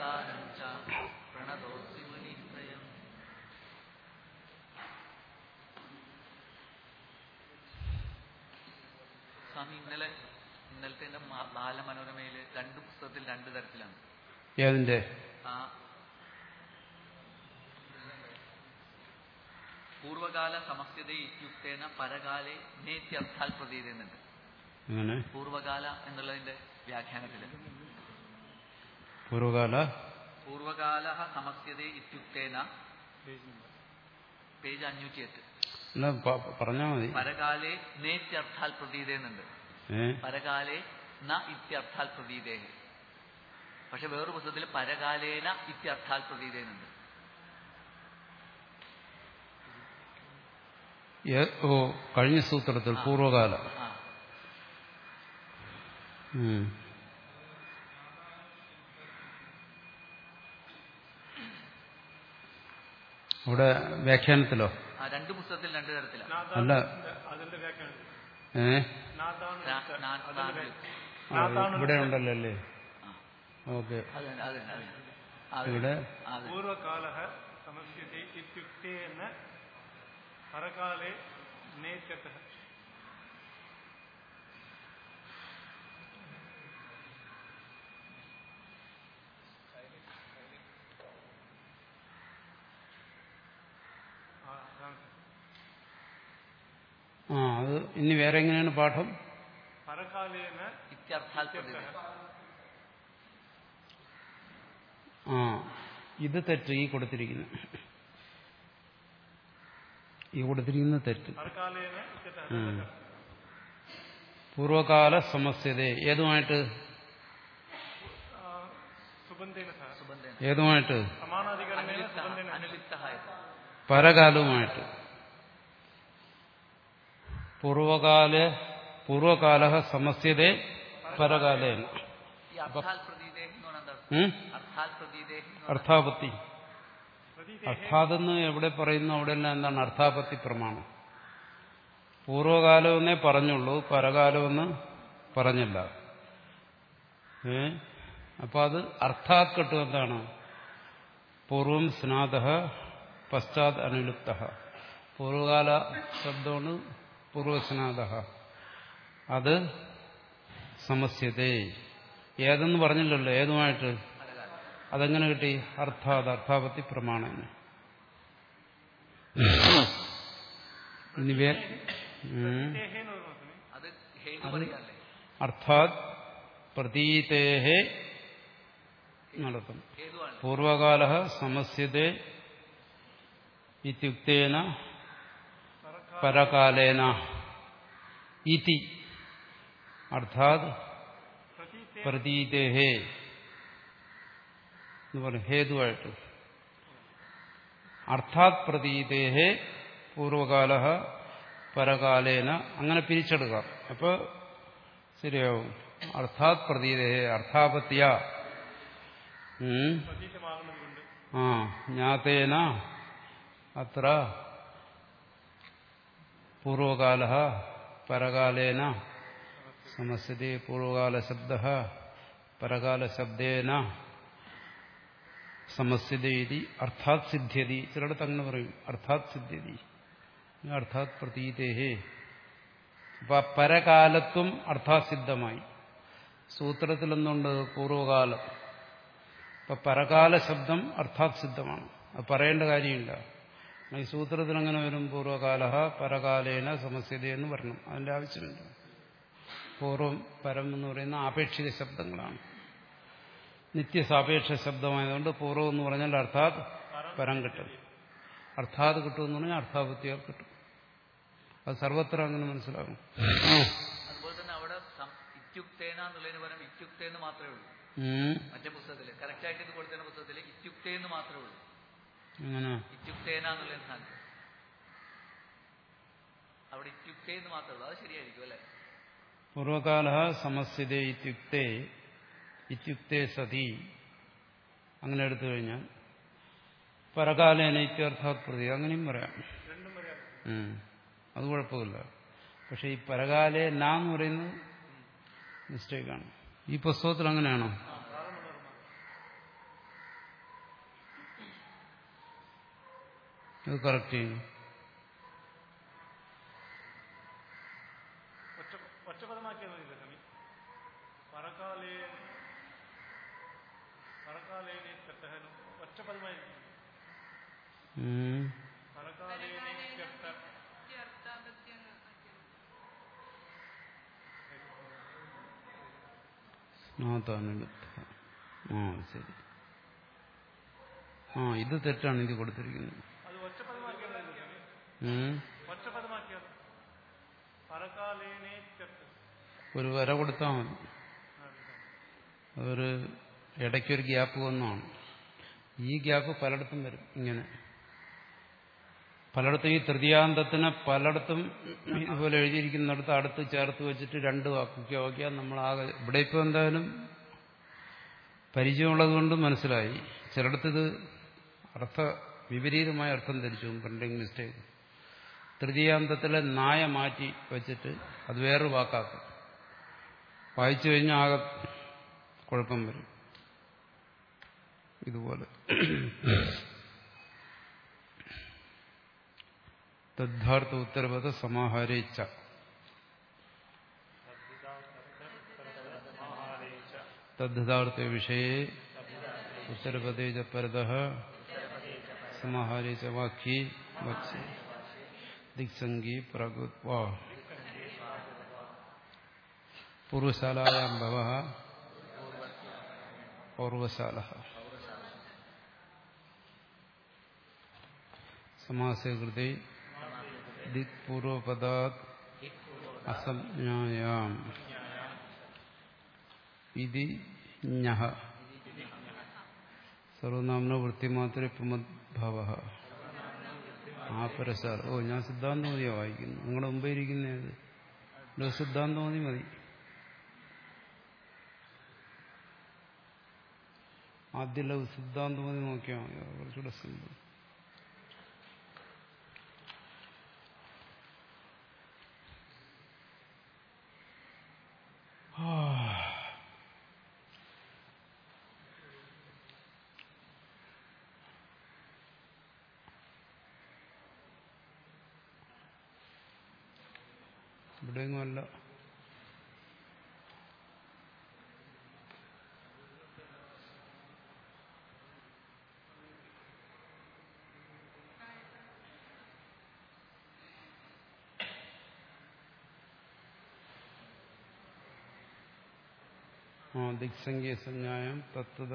നമസ്കാരം ച പ്രണതോസ്മി മുനിത്രയം സ്വാമി ഇന്നലെ ഇന്നലത്തെ എന്റെ മാ- ബാലമനോരമയില് രണ്ട് പുസ്തകത്തിൽ രണ്ട് തരത്തിലാണ് ഏതിന്റെ ആ പൂർവകാല സമസ്യത ഇത്യുക്തേന പരകാലെ നേത്യർത്ഥാൽ പ്രതീതെന്നുണ്ട് അങ്ങനെ പൂർവകാല എന്നുള്ളതിന്റെ വ്യാഖ്യാനത്തില് പൂർവകാല പൂർവകാല സമസ്യത ഇത്യുക്തേന പേജ് അഞ്ഞൂറ്റി എട്ട് അല്ല പ- പറഞ്ഞാ മതി പരകാലെ നേത്യർത്ഥാൽ പ്രതീതെന്നുണ്ട് ഏ പരകാലെ ന ഇത്യർത്ഥാൽ പ്രതീതേ പക്ഷെ വേറൊരു പുസ്തകത്തിൽ പരകാലേന ഇത്യർത്ഥാൽ പ്രതീതെന്നുണ്ട് ഏ- ഓ കഴിഞ്ഞ സൂത്രത്തിൽ പൂർവകാല ആ ഉം. അവിടെ വ്യാഖ്യാനത്തിലോ ആ രണ്ട് പുസ്തകത്തിൽ രണ്ട് തരത്തിലാണ് അല്ല അതിന്റെ വ്യാഖ്യാനം ഏ നാഥാണ് നാ- നാ- നാ- ആ, ഇവിടെ ഉണ്ടല്ലോ അല്ലേ ആ. ഓക്കെ അത് തന്നെ, അത് തന്നെ, അത് തന്നെ. അത് ഇവിടെ അത് പൂർവകാല സമസ്യത്തെ ഇത്യുക്തേന പരകാലെ നേത്യത ആ അത് ഇനി വേറെ എങ്ങനെയാണ് പാഠം പരകാലേന ഇത്യർത്ഥാൽ പ്രതീതേ ആ ഇത് തെറ്റ് ഈ കൊടുത്തിരിക്കുന്നു ഈ കൊടുത്തിരിക്കുന്ന തെറ്റ് പരകാലേന ഇത്യത ഉം. പൂർവകാല സമസ്യത ഏതുമായിട്ട് സുബന്ധേന സഹ സുബന്ധേന ഏതുമായിട്ട് സമാനാധികരണേന അനുലിപ്ത സുബന്ധേന അനുലിപ്ത പരകാലവുമായിട്ട് പൂർവകാല പൂർവകാല സമസ്യത പരകാലേന ഈ അർത്ഥാൽ പ്രതീതേ എന്ന് പറഞ്ഞാൽ എന്താ ഉം? അർത്ഥാൽ പ്രതീതേ എന്ന് പറഞ്ഞാൽ അർത്ഥാപത്തി പ്രതീതേ അർത്ഥാതെന്ന് എവിടെ പറയുന്നു അവിടെയെല്ലാം എന്താണ് അർത്ഥാപത്തി പ്രമാണം പൂർവകാലമെന്നേ പറഞ്ഞുള്ളൂ പരകാലമെന്ന് പറഞ്ഞില്ല ഏ അപ്പൊ അത് അർത്ഥാത് കിട്ടും എന്താണ് പൂർവം സ്നാത പശ്ചാത് അനുലുപ്ത പൂർവകാല ശബ്ദമാണ് പൂർവസ്നാത അത് സമസ്യതേ ഏതെന്ന് പറഞ്ഞില്ലല്ലോ ഏതുമായിട്ട് അതെങ്ങനെ കിട്ടി അർത്ഥാത് അർത്ഥാപത്തി പ്രമാണം ഇനി വേ ഉം. എന്ന് പറഞ്ഞു അത് ഹേതു പറയാല്ലേ അർത്ഥാത് പ്രതീതേഹേ നടത്തും ഹേതുവാണ് പൂർവകാല സമസ്യതേ ഇത്യുക്തേന പരകാലേന ഇതി അർത്ഥാത് പ്രതീതേ പ്രതീതേഹേ എന്ന് പറയും ഹേതുവായിട്ട് അർത്ഥാത് പ്രതീതേഹേ പൂർവകാല പരകാലേന അങ്ങനെ പിരിച്ചെടുക്കാം അപ്പൊ ശരിയാവും അർത്ഥാത് പ്രതീതേഹേ അർത്ഥാപത്യ ഉം. പ്രതീതമാകുന്നതുകൊണ്ട് ആ ജ്ഞാതേന അത്ര പൂർവകാല പരകാലേന സമസ്യത്തെ പൂർവകാലശബ്ദ പരകാലശബ്ദേന സമസ്യത അർത്ഥാത് സിദ്ധ്യതി ചിലടത്ത് അങ്ങനെ പറയും അർത്ഥാത് സിദ്ധ്യതി അർത്ഥാത് പ്രതീതേഹേ അപ്പൊ ആ പരകാലത്വം അർത്ഥാസിദ്ധമായി സൂത്രത്തിൽ എന്തുണ്ട് പൂർവകാലം അപ്പൊ പരകാല ശബ്ദം അർത്ഥാത് സിദ്ധമാണ് അത് പറയേണ്ട കാര്യമില്ല ഈ സൂത്രത്തിൽ അങ്ങനെ വരും പൂർവകാല പരകാലേന സമസ്യത എന്ന് പറയണം അതിന്റെ ആവശ്യമില്ല പൂർവം പരം എന്ന് പറയുന്ന ആപേക്ഷിക ശബ്ദങ്ങളാണ് നിത്യസാപേക്ഷ ശബ്ദമായതുകൊണ്ട് പൂർവ്വം എന്ന് പറഞ്ഞാൽ അർത്ഥാത് പരം കിട്ടും അർത്ഥാത് കിട്ടുമെന്ന് പറഞ്ഞാൽ അർത്ഥാപത്തിയാൽ കിട്ടും അത് സർവത്ര അങ്ങനെ മനസ്സിലാകും അതുപോലെ തന്നെ അവിടെ സം- ഇത്യുക്തേന എന്നുള്ളതിന് പകരം ഇത്യുക്തേന്ന് മാത്രമേ ഉള്ളൂ ഉം. മറ്റേ പുസ്തകത്തില് കറക്റ്റ് ആയിട്ട് ഇത് കൊടുത്തതിന്റെ പുസ്തകത്തില് ഇത്യുക്തേന്ന് മാത്രമേ ഉള്ളൂ അങ്ങനെ ഇത്യുക്തേന എന്നുള്ള സ്ഥാനത്ത് അവിടെ ഇത്യുക്തേന്ന് മാത്രമേ ഉള്ളൂ അത് ശരിയായിരിക്കും അല്ലെ പൂർവകാല സമസ്യത ഇത്യുക്തേ ഇത്യുക്തേ സതി അങ്ങനെ എടുത്തു കഴിഞ്ഞാൽ പരകാലേന ഇത്യർത്ഥാത് പ്രതി അങ്ങനെയും പറയാം രണ്ടും പറയാം ഉം. അത് കുഴപ്പമില്ല പക്ഷെ ഈ പരകാലെ ന എന്ന് പറയുന്നത് മിസ്റ്റേക്കാണ് ഈ പുസ്തകത്തിൽ അങ്ങനെയാണോ ഇത് കറക്റ്റ് ചെയ്യും ഒറ്റ ഒറ്റപദമാക്കിയത് മതിയില്ല സ്വാമി പരകാലേ പരകാലേനെ ചട്ടഹനും ഒറ്റപദമായിരിക്കും ഉം. പരകാലേനെ ചട്ട സ്നാതാനുലബ്ധ ആ ശരി ആ ഇത് തെറ്റാണ് ഇത് കൊടുത്തിരിക്കുന്നത് അത് ഒറ്റപദമാക്കിയത് മതിയില്ല സ്വാമി ഉം. ഒറ്റപദമാക്കിയത് പരകാലേനെ ചട്ട ഒരു വര കൊടുത്താൽ മതി അതൊരു ഇടയ്ക്കൊരു ഗ്യാപ്പ് വന്നാണ് ഈ ഗ്യാപ്പ് പലയിടത്തും വരും ഇങ്ങനെ പലയിടത്തും ഈ തൃതീയാന്തത്തിന് പലയിടത്തും ഇതുപോലെ എഴുതിയിരിക്കുന്നിടത്ത് അടുത്ത് ചേർത്ത് വെച്ചിട്ട് രണ്ട് വാക്കൊക്കെ നോക്കിയാൽ നമ്മളാകെ ഇവിടെ ഇപ്പോൾ എന്തായാലും പരിചയമുള്ളത് കൊണ്ട് മനസ്സിലായി ചിലയിടത്ത് ഇത് അർത്ഥ വിപരീതമായ അർത്ഥം ധരിച്ചു പ്രിന്റിംഗ് മിസ്റ്റേക്ക് തൃതീയാന്തത്തിലെ നായ മാറ്റി വെച്ചിട്ട് അത് വേറൊരു വാക്കാക്കും വായിച്ചു കഴിഞ്ഞാൽ ആകെ കുഴപ്പം വരും ഇതുപോലെ തദ്ധാർത്ഥ ഉത്തരപദ സമാഹാരേച്ച തദ്ധാർത്ഥ വിഷയെ ഉത്തരപദേ ച പരത സമാഹാരേ ച വാക്യേ വച്ച് ദിക്സംഗി പ്രകൃത്വാ പൂർവശാലായാം ഭവ പൗർവശാല സമാസേ കൃതി ദിക് പൂർവപദാത് അസംജ്ഞായാം ഇതി ഞഹ സർവനാമന വൃത്തിമാത്ര പുമദ്ഭവ ആപരശാല ഓ ഞാൻ സിദ്ധാന്തമതിയാ വായിക്കുന്നു നിങ്ങളുടെ മുമ്പേ ഇരിക്കുന്നേത് ഇത് സിദ്ധാന്തമതി മതി ആദ്യമുള്ള സിദ്ധാന്തമതി നോക്കിയാൽ മതി അത് കുറച്ചുകൂടെ സിമ്പിൾ ഇവിടെയൊന്നുമല്ല ആ ദിക്സംഖ്യ സംജ്ഞായം തത്വത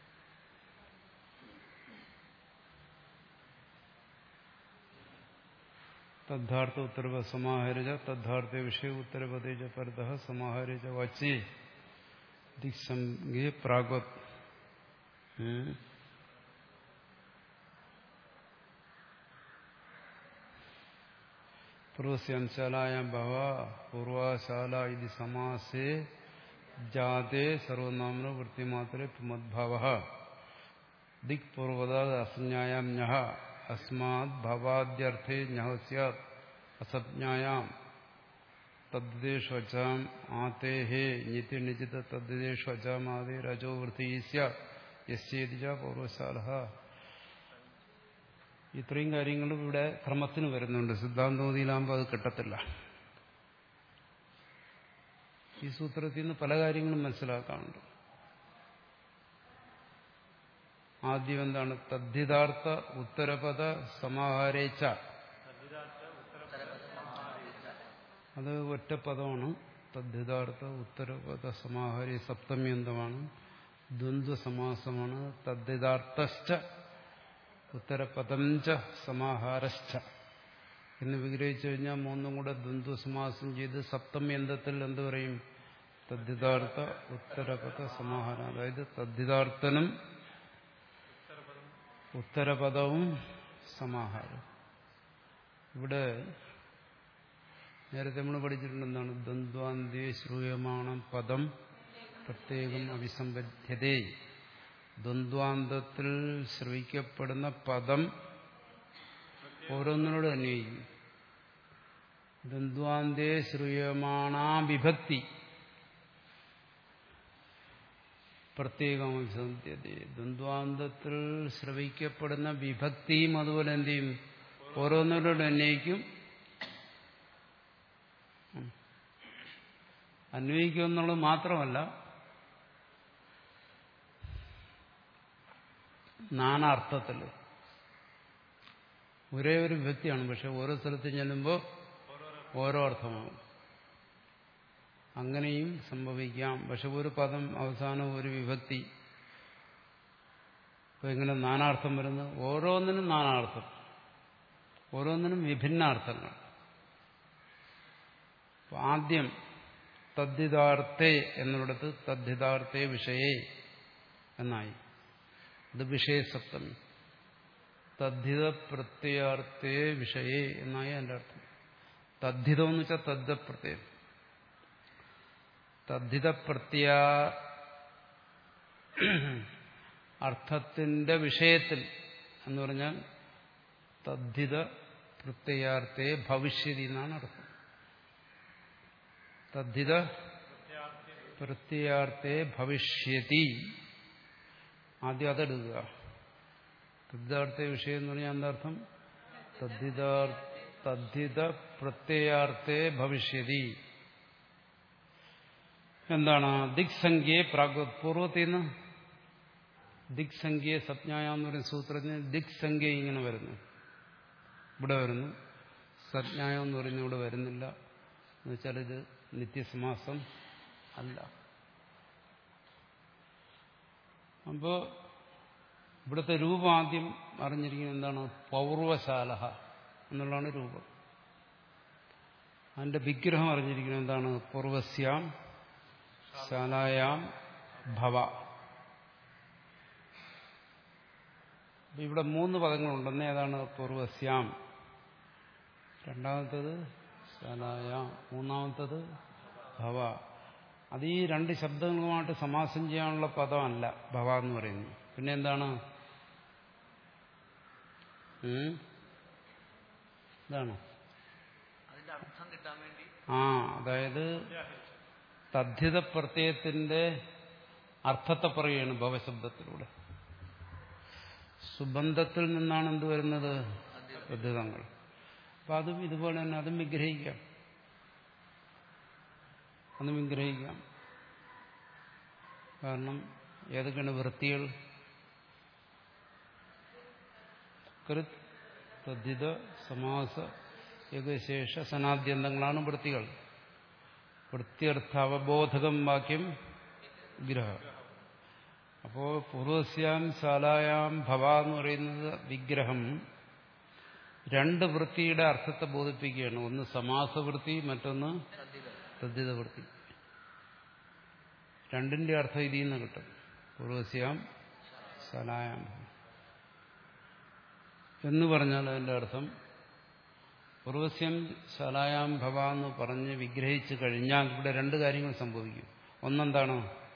തദ്ധാർത്ഥ ഉത്തരവ സമാഹരിച്ച തദ്ധാർത്ഥ വിഷയ ഉത്തരപദേശ പരത സമാഹരിച്ച വച്ചി ദിക്സംഖ്യ പ്രാഗത് ഉം. പൂർവസ്യാംശാലായാം ഭവ പൂർവശാല ഇത് സമാസേ ജാതേ സർവനാമന വൃത്തിമാത്രേ പുമദ്ഭവ ദിക് പൂർവതാത് അസഞ്ജായാം ഞഹ അസ്മാത് ഭവാദ്യർത്ഥേ ഞഹ സ്യാത് അസജ്ഞായാം തദ്ദേശു അച്ചാം ആതേഹേ നിത്യ നിചിത തദ്ദേശു അച്ചാം ആദേ രജോ വൃത്തി സ്യാത് യസ്യേതിജ പൂർവശാല ഇത്രയും കാര്യങ്ങളും ഇവിടെ ക്രമത്തിന് വരുന്നുണ്ട് സിദ്ധാന്തോതിയിലാകുമ്പോൾ അത് കിട്ടത്തില്ല ഈ സൂത്രത്തിൽ നിന്ന് പല കാര്യങ്ങളും മനസ്സിലാക്കാനുണ്ട് ആദ്യം എന്താണ് തദ്ധിതാർത്ഥ ഉത്തരപദ സമാഹാരേച്ച അത് ഒറ്റ പദമാണ് തദ്ധിതാർത്ഥ ഉത്തരപദ സമാഹാരി സപ്തമി അന്തമാണ് ദ്വന്ദ്വ സമാസമാണ് തദ്ധിതാർത്ഥശ്ച ഉത്തരപദം ച സമാഹാരശ്ച എന്ന് വിഗ്രഹിച്ചു കഴിഞ്ഞാൽ മൂന്നും കൂടെ ദ്വന്ദ്വ സമാസം ചെയ്ത് സപ്തമി അന്തത്തിൽ എന്ത് പറയും തദ്ധിതാർത്ഥ ഉത്തരപദ സമാഹാരം അതായത് തദ്ധിതാർത്ഥനും ഉത്തരപദവും സമാഹാരം ഇവിടെ നേരത്തെ നമ്മൾ പഠിച്ചിട്ടുണ്ടെന്നാണ് ദ്വന്ദ്വാന്തി ശ്രൂയമാണം പദം പ്രത്യേകം അഭിസംബദ്ധ്യതേ ദ്വന്ദ്വാന്തത്തിൽ ശ്രവിക്കപ്പെടുന്ന പദം ഓരോന്നിനോട് അന്വയിക്കും ദ്വന്ദ്വാന്തേ ശ്രൂയമാണാ വിഭക്തി പ്രത്യേകം അഭിസംബദ്ധ്യത ദ്വന്ദ്വാന്തത്തിൽ ശ്രവിക്കപ്പെടുന്ന വിഭക്തിയും അതുപോലെ എന്ത് ചെയ്യും ഓരോന്നിലൂടെ അന്വയിക്കും ഉം. അന്വയിക്കും എന്നുള്ളത് മാത്രമല്ല നാനാർത്ഥത്തിൽ ഒരേ ഒരു വ്യക്തിയാണ് പക്ഷെ ഓരോ സ്ഥലത്ത് ചെല്ലുമ്പോൾ ഓരോ അർത്ഥമാകും അങ്ങനെയും സംഭവിക്കാം പക്ഷെ ഒരു പദം അവസാനം ഒരു വിഭക്തി ഇപ്പൊ എങ്ങനെ നാനാർത്ഥം വരുന്നു ഓരോന്നിനും നാനാർത്ഥം ഓരോന്നിനും വിഭിന്നാർത്ഥങ്ങൾ അപ്പൊ ആദ്യം തദ്ധിതാർത്ഥേ എന്നിടത്ത് തദ്ധിതാർത്ഥേ വിഷയേ എന്നായി ഇത് വിഷയസപ്തമി തദ്ധിത പ്രത്യയാർത്ഥേ വിഷയേ എന്നായി എൻ്റെ അർത്ഥം തദ്ധിതം എന്ന് വെച്ചാൽ തദ്ദ പ്രത്യയം തദ്ധിത പ്രത്യ അർത്ഥത്തിന്റെ വിഷയത്തിൽ എന്ന് പറഞ്ഞാൽ തദ്ധിത പ്രത്യയാർത്ഥേ ഭവിഷ്യതി എന്നാണ് അർത്ഥം തദ്ധിത പ്രത്യയാർത്ഥേ ഭവിഷ്യതി ആദ്യം അതെടുക്കുക തദ്ധിതാർത്ഥ വിഷയം എന്ന് പറഞ്ഞാൽ എന്താർത്ഥം തദ്ധിതാർ തദ്ധിത പ്രത്യയാർത്ഥേ ഭവിഷ്യതി എന്താണ് ദിക്സംഖ്യയെ പ്രാഗ് പൂർവ്വത്തിൽ നിന്ന് ദിക്സംഖ്യയെ സജ്ഞായ എന്ന് പറയുന്ന സൂത്രത്തിന് ദിക്സംഖ്യ ഇങ്ങനെ വരുന്നു ഇവിടെ വരുന്നു സജ്ഞായ എന്ന് പറയുന്നത് ഇവിടെ വരുന്നില്ല എന്ന് വെച്ചാൽ ഇത് നിത്യസമാസം അല്ല അപ്പോ ഇവിടുത്തെ രൂപം ആദ്യം അറിഞ്ഞിരിക്കുന്നത് എന്താണ് പൗർവശാല എന്നുള്ളതാണ് രൂപം അതിന്റെ വിഗ്രഹം അറിഞ്ഞിരിക്കുന്നത് എന്താണ് പൂർവസ്യാം ശാലായാം ഭവ അപ്പൊ ഇവിടെ മൂന്ന് പദങ്ങളുണ്ടെന്ന് ഏതാണ് പൂർവസ്യാം രണ്ടാമത്തത് ശാലായാം മൂന്നാമത്തത് ഭവ അത് ഈ രണ്ട് ശബ്ദങ്ങളുമായിട്ട് സമാസം ചെയ്യാനുള്ള പദമല്ല ഭവ എന്ന് പറയുന്നത് പിന്നെ എന്താണ് ഉം? ഇതാണോ അതിന്റെ അർത്ഥം കിട്ടാൻ വേണ്ടി ആ അതായത് തദ്ധിത പ്രത്യയത്തിന്റെ അർത്ഥത്തെ പറയുകയാണ് ഭവശബ്ദത്തിലൂടെ സുബന്ധത്തിൽ നിന്നാണ് എന്ത് വരുന്നത് തദ്ധിതങ്ങൾ അപ്പൊ അതും ഇതുപോലെ തന്നെ അതും വിഗ്രഹിക്കാം അതും വിഗ്രഹിക്കാം കാരണം ഏതൊക്കെയാണ് വൃത്തികൾ കൃത് തദ്ധിത സമാസ ഏകശേഷ സനാദ്യന്തങ്ങളാണ് വൃത്തികൾ വൃത്തിയർത്ഥ അവബോധകം വാക്യം വിഗ്രഹം അപ്പോ പൂർവസ്യാം ശാലായാം ഭവ എന്ന് പറയുന്നത് വിഗ്രഹം രണ്ട് വൃത്തിയുടെ അർത്ഥത്തെ ബോധിപ്പിക്കുകയാണ് ഒന്ന് സമാസവൃത്തി മറ്റൊന്ന് തദ്ധിത വൃത്തി രണ്ടിന്റെ അർത്ഥം ഇതിൽ നിന്ന് കിട്ടും പൂർവസ്യാം ശാലായാം ഭവ എന്ന് പറഞ്ഞാൽ അതിന്റെ അർത്ഥം പൂർവസ്യം ശാലായാം ഭവ എന്ന് പറഞ്ഞ് വിഗ്രഹിച്ചു കഴിഞ്ഞാൽ ഇവിടെ രണ്ട് കാര്യങ്ങൾ സംഭവിക്കും ഒന്നെന്താണ്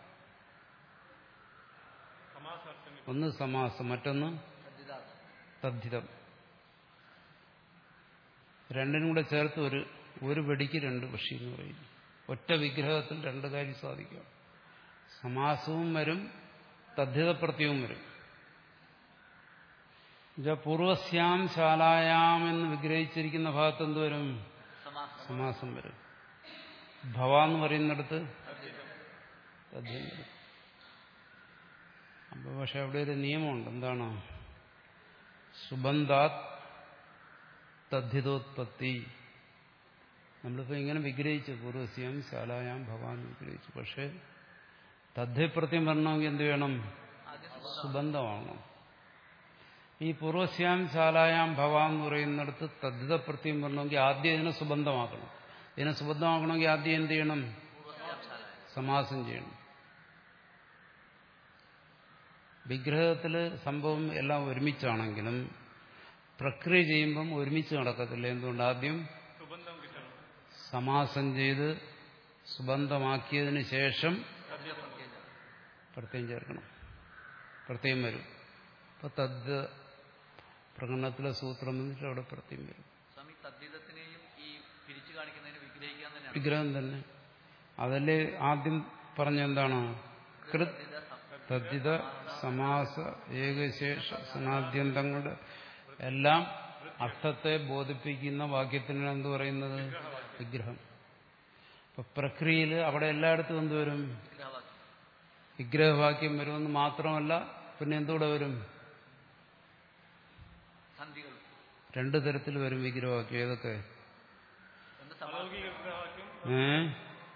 സമാസാർത്ഥങ്ങൾ ഒന്ന് സമാസം മറ്റൊന്ന് തദ്ധിതാർത്ഥം തദ്ധിതം രണ്ടിനും കൂടെ ചേർത്ത് ഒരു ഒരു വെടിക്ക് രണ്ട് പക്ഷി എന്ന് പറയുന്നു ഒറ്റ വിഗ്രഹത്തിൽ രണ്ട് കാര്യം സാധിക്കാം സമാസവും വരും തദ്ധിത പ്രത്യവും വരും എന്നുവെച്ചാൽ പൂർവസ്യാം ശാലായാം എന്ന് വിഗ്രഹിച്ചിരിക്കുന്ന ഭാഗത്ത് എന്ത് വരും സമാസം സമാസം വരും ഭവ എന്ന് പറയുന്നിടത്ത് തദ്ധിതം വരും അപ്പൊ പക്ഷെ അവിടെ ഒരു നിയമമുണ്ട് എന്താണ് സുബന്ധാത് തദ്ധിതോത്പത്തി നമ്മളിപ്പോ ഇങ്ങനെ വിഗ്രഹിച്ചു പൂർവസ്യാം ശാലായാം ഭവാൻ വിഗ്രഹിച്ചു പക്ഷെ തദ്ധിപ്രത്യം വരണമെങ്കിൽ എന്ത് വേണം ആദ്യം സുബന്ധമാവണം ഈ പൂർവസ്യാം ശാലായാം ഭവ എന്ന് പറയുന്നിടത്ത് തദ്ധിതപ്രത്യം വരണമെങ്കിൽ ആദ്യം ഇതിനെ സുബന്ധമാക്കണം ഇതിനെ സുബന്ധമാക്കണമെങ്കിൽ ആദ്യം എന്ത് ചെയ്യണം പൂർവസ്യാം ശാലായ സമാസം ചെയ്യണം വിഗ്രഹത്തിൽ സംഭവം എല്ലാം ഒരുമിച്ചാണെങ്കിലും പ്രക്രിയ ചെയ്യുമ്പം ഒരുമിച്ച് നടക്കത്തില്ല എന്തുകൊണ്ട് ആദ്യം സുബന്ധം കിട്ടണം സമാസം ചെയ്ത് സുബന്ധമാക്കിയതിന് ശേഷം തദ്ധിതം പ്രത്യേകം ചേർക്കണം പ്രത്യേകം വരും അപ്പൊ തദ് പ്രകടനത്തിലെ സൂത്രം എന്നിട്ട് അവിടെ പ്രത്യേകം വരും സ്വാമി തദ്ധിതത്തിനെയും ഈ പിരിച്ചു കാണിക്കുന്നതിനെ വിഗ്രഹിക്കാൻ തന്നെയാണ് വിഗ്രഹം തന്നെ അതല്ലേ ആദ്യം പറഞ്ഞ എന്താണ് കൃത് തദ്ധിത സം- തദ്ധിത സമാസ ഏകശേഷ സനാദ്യന്തങ്ങളുടെ എല്ലാം അർത്ഥത്തെ ബോധിപ്പിക്കുന്ന വാക്യത്തിനാണ് എന്ത് പറയുന്നത് വിഗ്രഹം അപ്പൊ പ്രക്രിയയിൽ അവിടെ എല്ലായിടത്തും എന്തുവരും വിഗ്രഹവാക്യം വിഗ്രഹവാക്യം വരുമെന്ന് മാത്രമല്ല പിന്നെ എന്തുകൂടെ വരും സന്ധികൾ രണ്ടു തരത്തിൽ വരും വിഗ്രഹവാക്യം ഏതൊക്കെ ഒന്ന് സമാ അലൗകിക വിഗ്രഹവാക്യം ഏ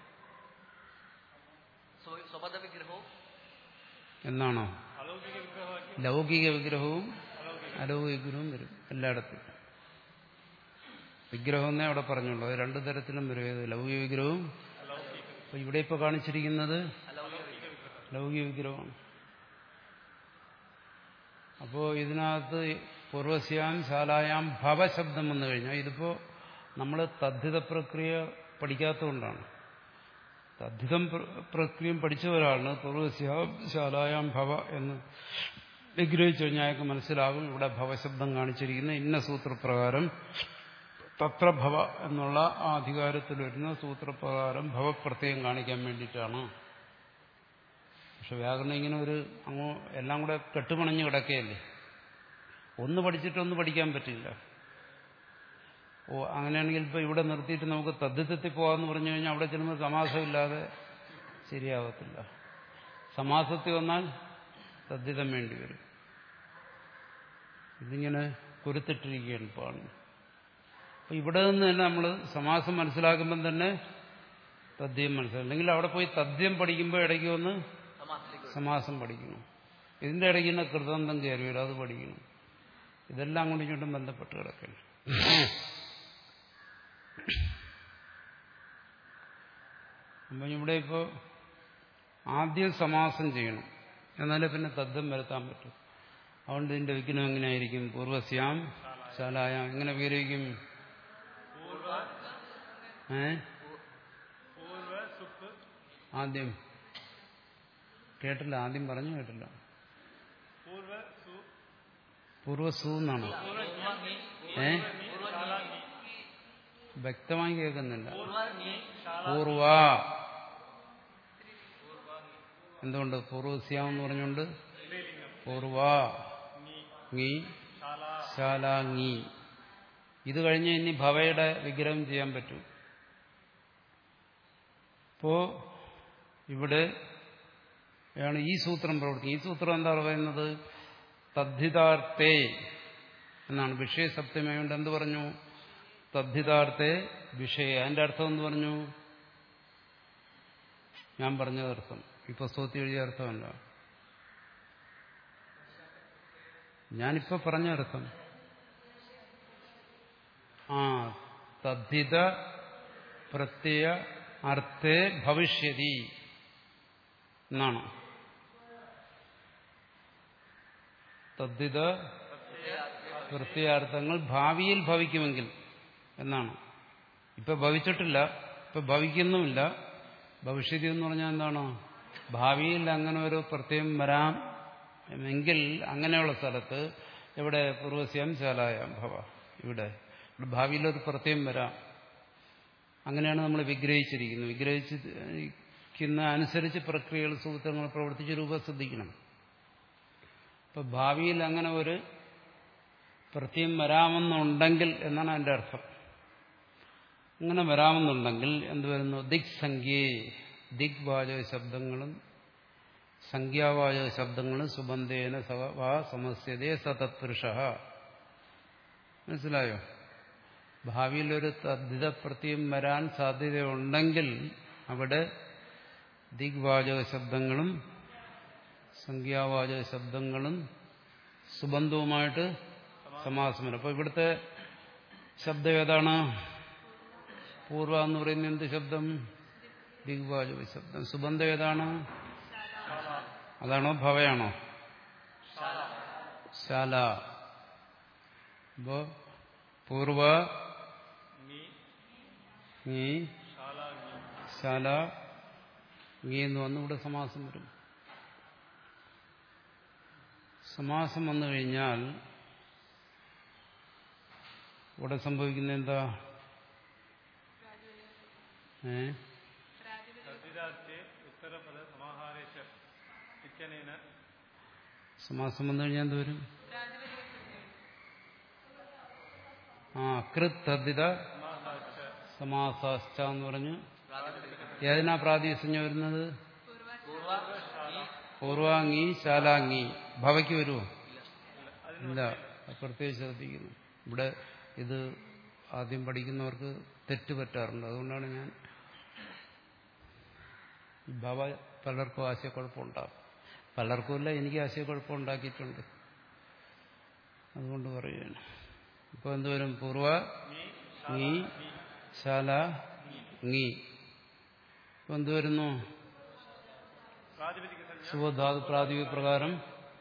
സ്വ- സ്വപദ വിഗ്രഹവും എന്നാണോ അലൗകിക വിഗ്രഹവാക്യം ലൗകിക വിഗ്രഹവും അലൗകിക വിഗ്രഹവും വരും എല്ലായിടത്തും വിഗ്രഹം എന്നേ അവിടെ പറഞ്ഞുള്ളൂ അത് രണ്ടു തരത്തിലും വരും ഏത് ലൗകിക വിഗ്രഹവും അപ്പൊ ഇവിടെ ഇപ്പൊ കാണിച്ചിരിക്കുന്നത് അലൗകിക വിഗ്രഹം ലൗകിക വിഗ്രഹമാണ് അപ്പോ ഇതിനകത്ത് പൂർവസ്യാം ശാലായാം ഭവശബ്ദം വന്നു കഴിഞ്ഞാൽ ഇതിപ്പോ നമ്മൾ തദ്ധിത പ്രക്രിയ പഠിക്കാത്തതുകൊണ്ടാണ് തദ്ധിതം പ്ര- പ്രക്രിയയും പഠിച്ച ഒരാളിന് പൂർവസ്യാം ശാലായാം ഭവ എന്ന് വിഗ്രഹിച്ചു കഴിഞ്ഞാൽ അയാൾക്ക് മനസ്സിലാകും ഇവിടെ ഭവശബ്ദം കാണിച്ചിരിക്കുന്ന ഇന്ന സൂത്രപ്രകാരം തത്ര ഭവ എന്നുള്ള ആ അധികാരത്തിൽ വരുന്ന സൂത്രപ്രകാരം ഭവപ്രത്യയം കാണിക്കാൻ വേണ്ടിയിട്ടാണ് പക്ഷെ വ്യാകരണം ഇങ്ങനെ ഒരു അങ്ങോ എല്ലാം കൂടെ കെട്ടുപണഞ്ഞ് കിടക്കുകയല്ലേ ഒന്ന് പഠിച്ചിട്ടൊന്ന് പഠിക്കാൻ പറ്റില്ല ഓ അങ്ങനെയാണെങ്കിൽ ഇപ്പൊ ഇവിടെ നിർത്തിയിട്ട് നമുക്ക് തദ്ധിതത്തിൽ പോകാമെന്ന് പറഞ്ഞു കഴിഞ്ഞാൽ അവിടെ ചെല്ലുമ്പോൾ സമാസമില്ലാതെ ശരിയാവത്തില്ല സമാസത്തിൽ വന്നാൽ തദ്ധിതം വേണ്ടി വരും ഇതിങ്ങനെ കുരുത്തിട്ടിരിക്കുകയാണ് പാണ് അപ്പൊ ഇവിടെ നിന്ന് തന്നെ നമ്മൾ സമാസം മനസ്സിലാക്കുമ്പം തന്നെ തദ്യം മനസ്സിലാക്കും അല്ലെങ്കിൽ അവിടെ പോയി തദ്യം പഠിക്കുമ്പോൾ ഇടയ്ക്ക് വന്ന് സമാസത്തിലേക്ക് വരും. സമാസം പഠിക്കണം ഇതിന്റെ ഇടയ്ക്ക് തന്നെ കൃതന്തം കയറി വരും അത് പഠിക്കണം ഇതെല്ലാം കൊണ്ട് ഇങ്ങോട്ടും ബന്ധപ്പെട്ട് കിടക്കണം അപ്പം ഇവിടെ ഇപ്പോൾ ആദ്യം സമാസം ചെയ്യണം എന്നാലേ പിന്നെ തദ്ദം വരുത്താൻ പറ്റും അതുകൊണ്ട് ഇതിന്റെ വിഘ്നം എങ്ങനെയായിരിക്കും പൂർവസ്യാം ശാലായാം എങ്ങനെ വിഗ്രഹിക്കും ഏ പൂർവ സുപ്പ് ആദ്യം കേട്ടില്ല ആദ്യം പറഞ്ഞു കേട്ടില്ല പൂർവ സു പൂർവസു എന്നാണോ പൂർവ്വ ഏ ശാല നീ വ്യക്തമായി കേൾക്കുന്നില്ല പൂർവ്വ നീ പൂർവ എന്തുകൊണ്ട് പൂർവസ്യാം എന്ന് പറഞ്ഞുകൊണ്ട് സ്ത്രീലിംഗം പൂർവ നീ ngി ശാല ശാലാങ്ങി ഇത് കഴിഞ്ഞ് ഇനി ഭവയുടെ വിഗ്രഹം ചെയ്യാൻ പറ്റും ഇപ്പോ ഇവിടെ ആണ് ഈ സൂത്രം പ്രവർത്തിക്കുന്നത് ഈ സൂത്രം എന്താ പറയുന്നത് തദ്ധിതാർത്ഥേ എന്നാണ് വിഷയസപ്തമയുണ്ട് എന്ത് പറഞ്ഞു തദ്ധിതാർത്ഥേ വിഷയ അതിന്റെ അർത്ഥം എന്ന് പറഞ്ഞു ഞാൻ പറഞ്ഞത് അർത്ഥം ഈ പുസ്തകത്തിൽ എഴുതിയ അർത്ഥമല്ല ഞാനിപ്പോ പറഞ്ഞ അർത്ഥം ആ തദ്ധിത പ്രത്യയ അർത്ഥേ ഭവിഷ്യതി എന്നാണ് തദ്ധിത പ്രത്യാർത്ഥങ്ങൾ ഭാവിയിൽ ഭവിക്കുമെങ്കിൽ എന്നാണ് ഇപ്പൊ ഭവിച്ചിട്ടില്ല ഇപ്പൊ ഭവിക്കുന്നുമില്ല ഭവിഷ്യതി എന്ന് പറഞ്ഞാൽ എന്താണ് ഭാവിയിൽ അങ്ങനെ ഒരു പ്രത്യയം വരാം എങ്കിൽ അങ്ങനെയുള്ള സ്ഥലത്ത് ഇവിടെ പൂർവസ്യം ശാലായാം ഭവ ഇവിടെ ഇവിടെ ഭാവിയിൽ ഒരു പ്രത്യയം വരാം അങ്ങനെയാണ് നമ്മൾ വിഗ്രഹിച്ചിരിക്കുന്നത് വിഗ്രഹിച്ചിരിക്കുന്ന അനുസരിച്ച് പ്രക്രിയകൾ സൂത്രങ്ങൾ പ്രവർത്തിച്ച് രൂപം ശ്രദ്ധിക്കണം ഇപ്പൊ ഭാവിയിൽ അങ്ങനെ ഒരു പ്രത്യം വരാമെന്നുണ്ടെങ്കിൽ എന്നാണ് അതിന്റെ അർത്ഥം അങ്ങനെ വരാമെന്നുണ്ടെങ്കിൽ എന്ത് വരുന്നു ദിക് സംഖ്യേ ദിക് വാചക ശബ്ദങ്ങളും സംഖ്യാവാചക ശബ്ദങ്ങളും സുബന്ധേന സവാ സമസ്യതേ സതത്പുരുഷ മനസ്സിലായോ ഭാവിയിൽ ഒരു തദ്ധിത പ്രത്യം വരാൻ സാധ്യതയുണ്ടെങ്കിൽ അവിടെ ദിഗ്വാചക ശബ്ദങ്ങളും സംഖ്യാവാചക ശബ്ദങ്ങളും സുബന്ധവുമായിട്ട് സമാസം വരും അപ്പൊ ഇവിടുത്തെ ശബ്ദം ഏതാണ് പൂർവ എന്ന് പറയുന്ന എന്ത് ശബ്ദം ദിഗ്വാചക ശബ്ദം സുബന്ധം ഏതാണ് അതാണോ ഭവയാണോ ശാല അപ്പോ പൂർവ നീ നീ ശാല നീ ശാല നീ എന്ന് വന്ന് ഇവിടെ സമാസം വരും സമാസം വന്നു കഴിഞ്ഞാൽ ഇവിടെ സംഭവിക്കുന്ന എന്താ ഏ തദ്ധിതാർത്ഥേ ഉത്തരപദ സമാഹാരേശ ഇത്യനേന സമാസം വന്നു കഴിഞ്ഞാൽ എന്ത് വരും ആ കൃത് തദ്ധിത സമാസാച്ച സമാസാശ്ച എന്ന് പറഞ്ഞ് പ്രാതിപതിക ഏതിനാ പ്രാതിസഞ്ജ വരുന്നത് പൂർവ ഈ പൂർവാംഗി ശാലാംഗി ഭവയ്ക്ക് വരുമോ ഇല്ല അത് പ്രത്യേകിച്ച് ശ്രദ്ധിക്കുന്നു ഇവിടെ ഇത് ആദ്യം പഠിക്കുന്നവർക്ക് തെറ്റ് പറ്റാറുണ്ട് അതുകൊണ്ടാണ് ഞാൻ ഈ ഭവ പലർക്കും ആശയക്കുഴപ്പമുണ്ടാകും പലർക്കുമില്ല എനിക്ക് ആശയക്കുഴപ്പം ഉണ്ടാക്കിയിട്ടുണ്ട് അതുകൊണ്ട് പറയുകയാണ് ഇപ്പൊ എന്തുവരും പൂർവ നീ ശാല നീ ഇപ്പൊ എന്തുവരുന്നു പ്രാതിപതിക സംജ്ഞ സുഖധാതു പ്രാതിപ പ്രകാരം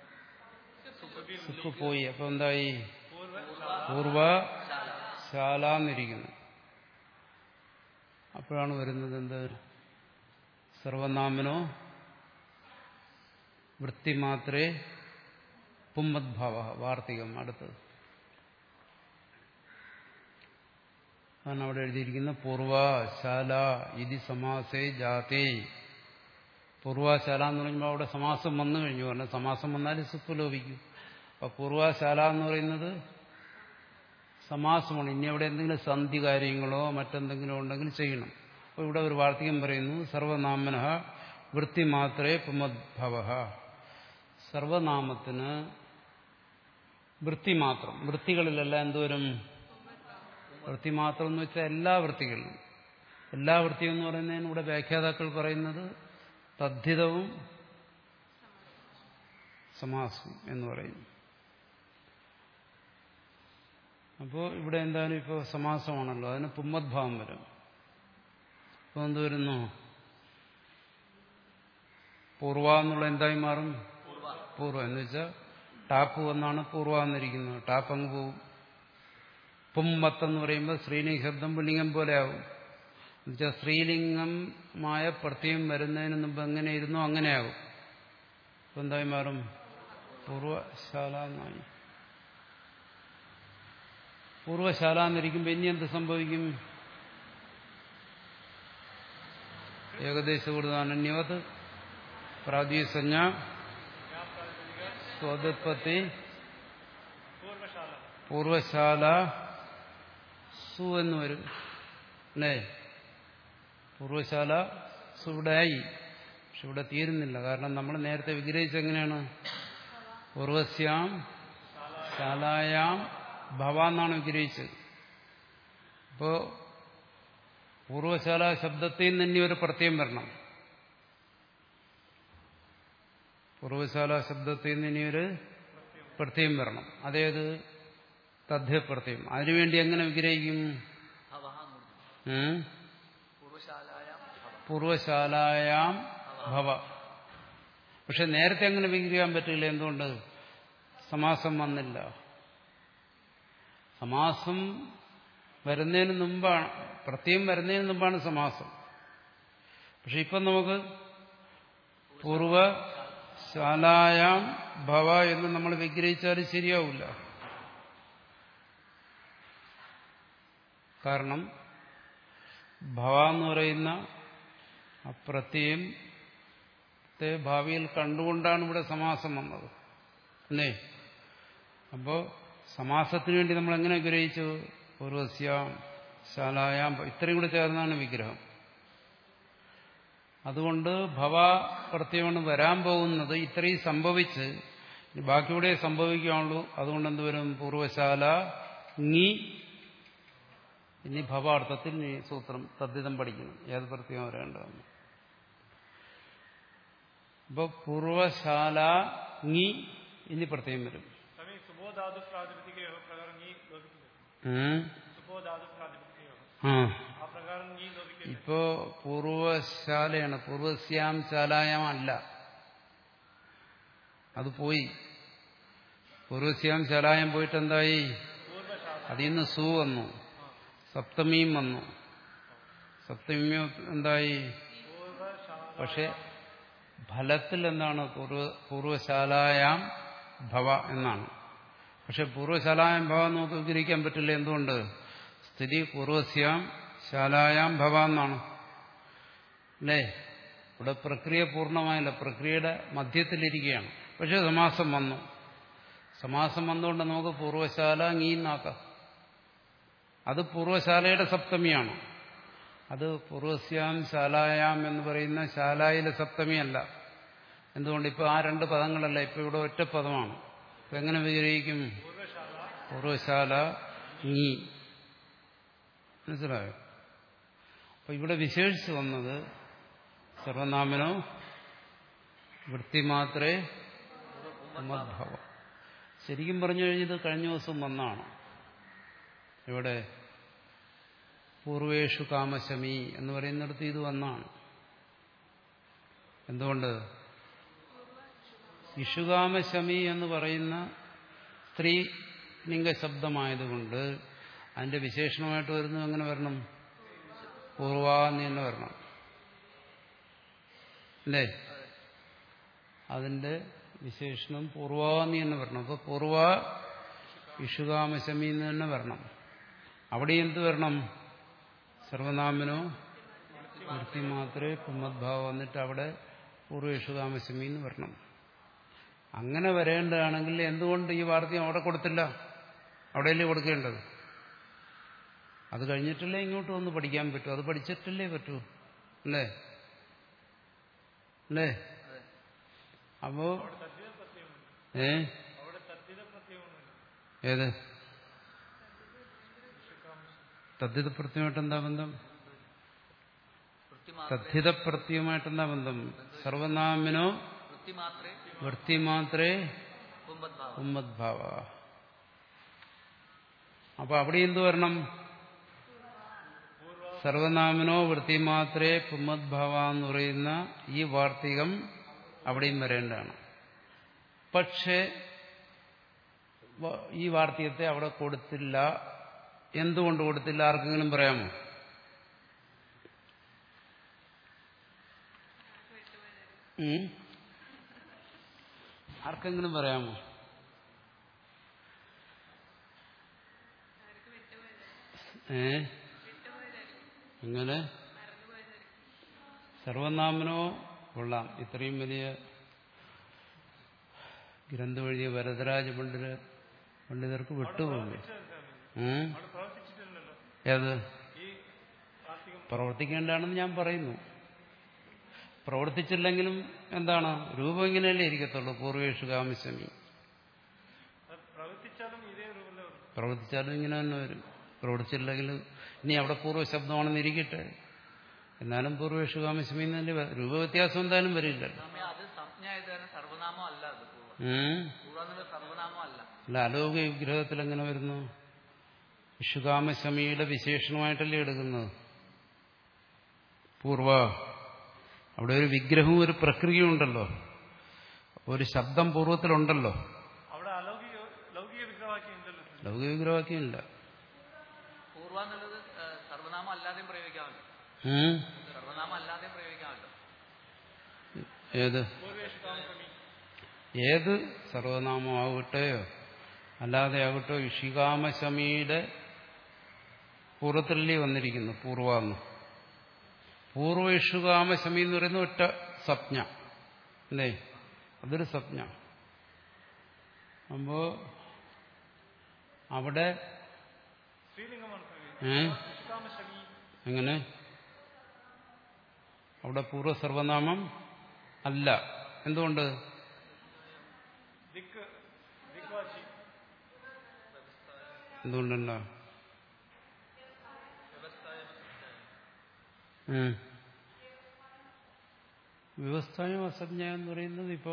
സുഖ് പോയി അപ്പൊ എന്തായി പൂർവ ശാല എന്നിരിക്കുന്നു അപ്പോഴാണ് വരുന്നത് എന്ത് സർവനാമനോ വൃത്തി മാത്രേ പുമ്മദ്ഭാവ വാർത്തികം അടുത്തത് അതാണ് അവിടെ എഴുതിയിരിക്കുന്ന പൂർവശാല ഇതി സമാസേ ജാതേ പൂർവശാല എന്ന് പറയുമ്പോൾ അവിടെ സമാസം വന്നു കഴിഞ്ഞു കാരണം സമാസം വന്നാൽ സുപ്പ് ലോപിക്കും അപ്പൊ പൂർവശാല എന്ന് പറയുന്നത് സമാസമാണ് ഇനി അവിടെ എന്തെങ്കിലും സന്ധി കാര്യങ്ങളോ മറ്റെന്തെങ്കിലും ഉണ്ടെങ്കിൽ ചെയ്യണം അപ്പോൾ ഇവിടെ ഒരു വാർത്തകം പറയുന്നു സർവനാമന വൃത്തി മാത്രേ പുമദ്ഭവ സർവനാമത്തിന് വൃത്തി മാത്രം വൃത്തികളിലല്ല എന്തോരം വൃത്തി മാത്രം എന്ന് വെച്ചാൽ എല്ലാ വൃത്തികളിലും എല്ലാ വൃത്തിയും എന്ന് പറയുന്നതിന് ഇവിടെ വ്യാഖ്യാതാക്കൾ പറയുന്നത് തദ്ധിതവും സമാസവും എന്ന് പറയുന്നു അപ്പോൾ ഇവിടെ എന്തായാലും ഇപ്പോൾ സമാസമാണല്ലോ അതിന് പുമ്മദ്ഭാവം വരും അപ്പോൾ എന്ത് വരുന്നു പൂർവ എന്നുള്ള എന്തായി മാറും പൂർവ എന്ന് വെച്ചാൽ ടാപ്പ് വന്നാണ് പൂർവ എന്നിരിക്കുന്നത് ടാപ്പ് അങ്ങ് പോവും പുമ്മത്ത് എന്ന് പറയുമ്പോൾ സ്ത്രീലിംഗ ശബ്ദം പുല്ലിംഗം പോലെ ആവും എന്നുവെച്ചാൽ സ്ത്രീലിംഗമായ പ്രത്യയം വരുന്നതിന് മുമ്പ് എങ്ങനെ ഇരുന്നോ അങ്ങനെയാകും അപ്പോൾ എന്തായി മാറും പൂർവശാല എന്നായി പൂർവശാല എന്നിരിക്കുമ്പോൾ ഇനി എന്ത് സംഭവിക്കും ഏകദേശ കൂടുതൽ പ്രാദേശസഞ്ജ സ്വതുത്പത്തി പൂർവശാല പൂർവശാല സു എന്ന് വരും അല്ലേ പൂർവശാല സു ഇവിടെ ആയി പക്ഷെ ഇവിടെ തീരുന്നില്ല കാരണം നമ്മൾ നേരത്തെ വിഗ്രഹിച്ച എങ്ങനെയാണ് പൂർവസ്യാം ശാലായാം ഭവ എന്നാണ് വിഗ്രഹിച്ചത് അപ്പോ പൂർവശാല ശബ്ദത്തിൽ നിന്ന് ഇനി ഒരു പ്രത്യയം വരണം പൂർവശാല ശബ്ദത്തിൽ നിന്ന് ഇനി ഒരു പ്രത്യയം വരണം അതേത് തദ്ധ്യപ്രത്യയം അതിനുവേണ്ടി എങ്ങനെ വിഗ്രഹിക്കും ഭവഹ മൂർത്തി ഉം? പൂർവശാലായാം ഭവ പൂർവശാലായാം ഭവ പക്ഷെ നേരത്തെ അങ്ങനെ വിഗ്രഹിക്കാൻ പറ്റില്ല എന്തുകൊണ്ട് സമാസം വന്നില്ല സമാസം വരുന്നതിന് മുമ്പാണ് പ്രത്യേകം വരുന്നതിന് മുമ്പാണ് സമാസം പക്ഷെ ഇപ്പം നമുക്ക് പൂർവശാലായാം ഭവ എന്ന് നമ്മൾ വിഗ്രഹിച്ചാലും ശരിയാവില്ല കാരണം ഭവ എന്ന് പറയുന്ന ആ പ്രത്യയത്തെ ഭാവിയിൽ കണ്ടുകൊണ്ടാണ് ഇവിടെ സമാസം വന്നത് അല്ലേ അപ്പോ സമാസത്തിന് വേണ്ടി നമ്മൾ എങ്ങനെ ഗ്രഹിച്ചു പൂർവസ്യാം ശാലായാം ഇത്രയും കൂടെ ചേർന്നാണ് വിഗ്രഹം അതുകൊണ്ട് ഭവ പ്രത്യയമാണ് വരാൻ പോകുന്നത് ഇത്രയും സംഭവിച്ച് ഇനി ബാക്കിയൂടെ സംഭവിക്കുകയുള്ളൂ അതുകൊണ്ട് എന്തുവരും പൂർവശാല നീ ഇനി ഭവാർത്ഥത്തിൽ നീ സൂത്രം തദ്ധിതം പഠിക്കണം ഏത് പ്രത്യേകം വരേണ്ടതെന്ന് അപ്പോൾ പൂർവശാല നീ ഇനി പ്രത്യേകം വരും സ്വാമി സുബോധാതു പ്രാതിപതികയോ പ്രകാരം നീ ലോപിക്കുന്നു ഉം. സുബോധാതു പ്രാതിപതികയോ ആ ആ പ്രകാരം നീ ലോപിക്കുന്നു ഇപ്പോ പൂർവശാലയാണ് പൂർവസ്യാം ശാലായാം അല്ല അത് പോയി പൂർവസ്യാം ശാലായം പോയിട്ട് എന്തായി പൂർവശാല അതിൽ നിന്ന് സു വന്നു സപ്തമിയും വന്നു സപ്തമിയും എന്തായി പൂർവശാല പക്ഷെ ഫലത്തിൽ എന്താണ് പൂർവ പൂർവശാലായാം ഭവ എന്നാണ് പക്ഷെ പൂർവശാലായാം ഭവ നമുക്ക് വിഗ്രഹിക്കാൻ പറ്റില്ല എന്തുകൊണ്ട് സ്ഥിതി പൂർവസ്യാം ശാലായാം ഭവ എന്നാണ് അല്ലേ ഇവിടെ പ്രക്രിയ പൂർണ്ണമായില്ല പ്രക്രിയയുടെ മധ്യത്തിലിരിക്കുകയാണ് പക്ഷെ സമാസം വന്നു സമാസം വന്നുകൊണ്ട് നമുക്ക് പൂർവശാല ngീന്നാക്കാം അത് പൂർവ്വശാലയുടെ സപ്തമിയാണ് അത് പൂർവസ്യാം ശാലായാം എന്ന് പറയുന്ന ശാലായിലെ സപ്തമിയല്ല എന്തുകൊണ്ട് ഇപ്പൊ ആ രണ്ട് പദങ്ങളല്ല ഇപ്പൊ ഇവിടെ ഒറ്റ പദമാണ് ഇപ്പൊ എങ്ങനെ വിഗ്രഹിക്കും പൂർവശാല നീ മനസ്സിലായോ അപ്പൊ ഇവിടെ വിശേഷിച്ച് വന്നത് സർവനാമനോ വൃത്തി മാത്രേ ഉമ്മദ്ഭാവം ശരിക്കും പറഞ്ഞു കഴിഞ്ഞത് കഴിഞ്ഞ ദിവസം വന്നാണ് ഇവിടെ പൂർവേഷു കാമശമി എന്ന് പറയുന്നിടത്ത് ഇത് വന്നാണ് എന്തുകൊണ്ട് ഇഷുകാമശമി എന്ന് പറയുന്ന സ്ത്രീ ലിംഗ ശബ്ദമായതുകൊണ്ട് അതിന്റെ വിശേഷണമായിട്ട് വരുന്നത് എങ്ങനെ വരണം പൂർവാന്ന് തന്നെ വരണം അല്ലേ അതിന്റെ വിശേഷണം പൂർവാന്ന് തന്നെ വരണം അപ്പൊ പൂർവ ഇഷുകാമശമി എന്ന് തന്നെ വരണം അവിടെ എന്ത് വരണം സർവനാമനോ വൃത്തി മാത്രമേ പുമ്മദ്ഭാവം വന്നിട്ട് അവിടെ പൂർവേഷുകാമശമി എന്ന് വരണം അങ്ങനെ വരേണ്ടതാണെങ്കിൽ എന്തുകൊണ്ട് ഈ വാർത്തയും അവിടെ കൊടുത്തില്ല അവിടെയല്ലേ കൊടുക്കേണ്ടത് അത് കഴിഞ്ഞിട്ടല്ലേ ഇങ്ങോട്ട് വന്ന് പഠിക്കാൻ പറ്റൂ അത് പഠിച്ചിട്ടല്ലേ പറ്റൂ അല്ലേ അല്ലേ അപ്പോ ഏ അവിടെ തദ്ധിത പ്രത്യയമുണ്ട് ഏത് തദ്ധിത പ്രത്യമായിട്ട് എന്താ ബന്ധം വൃത്തി മാത്രമേ തദ്ധിത പ്രത്യമായിട്ട് എന്താ ബന്ധം സർവനാമിനോ വൃത്തി മാത്രമേ വൃത്തി മാത്രേ കുംഭദ്ഭാവം ഉമ്മദ്ഭാവ അപ്പൊ അവിടെ എന്ത് വരണം സർവനാമനോ വൃത്തി മാത്രേ പുമ്മദ്ഭാവ എന്ന് പറയുന്ന ഈ വാർത്തികം അവിടെയും വരേണ്ടതാണ് പക്ഷേ വ- ഈ വാർത്തികത്തെ അവിടെ കൊടുത്തില്ല എന്തുകൊണ്ട് കൊടുത്തില്ല ആർക്കെങ്കിലും പറയാമോ ഉം? ആർക്കെങ്കിലും പറയാമോ ഏ എങ്ങനെ സർവനാമനോ കൊള്ളാം ഇത്രയും വലിയ ഗ്രന്ഥം എഴുതിയ വരദരാജ പണ്ഡിത പണ്ഡിതർക്ക് വിട്ടുപോകും ഉം? അവിടെ പ്രവർത്തിച്ചിട്ടില്ലല്ലോ ഏത് ഈ കാർത്തികം പ്രവർത്തിക്കേണ്ടതാണെന്ന് ഞാൻ പറയുന്നു പ്രവർത്തിച്ചില്ലെങ്കിലും എന്താണ് രൂപം ഇങ്ങനെയല്ലേ ഇരിക്കത്തുള്ളൂ പൂർവേഷു കാമശമി അത് പ്രവർത്തിച്ചാലും ഇതേ രൂപമല്ലേ വരും പ്രവർത്തിച്ചാലും ഇങ്ങനെ തന്നെ വരും പ്രവർത്തിച്ചില്ലെങ്കിൽ ഇനി അവിടെ പൂർവ്വ ശബ്ദമാണെന്ന് ഇരിക്കട്ടെ എന്നാലും പൂർവേഷു കാമശമി എന്നതിന്റെ രൂപവ്യത്യാസം എന്തായാലും വരില്ലല്ലോ സ്വാമി അത് സംജ്ഞ ആയത് കാരണം സർവനാമം അല്ല അത് പൂർവ്വം ഉം? പൂർവ്വം എന്നുള്ള സർവനാമം അല്ല അല്ല അലോക വിഗ്രഹത്തിൽ എങ്ങനെ വരുന്നു വിഷുകാമശമിയുടെ വിശേഷണമായിട്ടല്ലേ എടുക്കുന്നത് പൂർവ അവിടെ ഒരു വിഗ്രഹവും ഒരു പ്രക്രിയയും ഉണ്ടല്ലോ ഒരു ശബ്ദം പൂർവ്വത്തിലുണ്ടല്ലോ അവിടെ അലൗകിക ലൗകിക വിഗ്രഹമാക്കി ഉണ്ടല്ലോ ലൗകിക വിഗ്രഹവാക്യമില്ല പൂർവ്വം എന്നുള്ളത് ഏഹ്, സർവനാമം അല്ലാതെയും പ്രയോഗിക്കാമല്ലോ ഉം? സർവനാമം അല്ലാതെയും പ്രയോഗിക്കാമല്ലോ ഏത് പൂർവേഷ കാമസമി ഏത് സർവനാമമാകട്ടെ അല്ലാതെ ആകട്ടെ ഇഷികാമശമിയുടെ പൂർവ്വത്തിലല്ലേ വന്നിരിക്കുന്നു പൂർവാന്ന് പൂർവ്വ ഇഷുകാമശമി എന്ന് പറയുന്ന ഒറ്റ സപ്ഞ അല്ലേ അതൊരു സപ്ഞ അപ്പോ അവിടെ സ്ത്രീലിംഗമാണ് ഏ നിഷ്കാമശമി എങ്ങനെ അവിടെ പൂർവ്വ സർവനാമം അല്ല എന്തുകൊണ്ട് ദിക്ക് ദിക്വാചി എന്തുകൊണ്ടല്ല ഉം. വ്യവസ്ഥായം അസജ്ഞ എന്ന് പറയുന്നത് ഇപ്പോ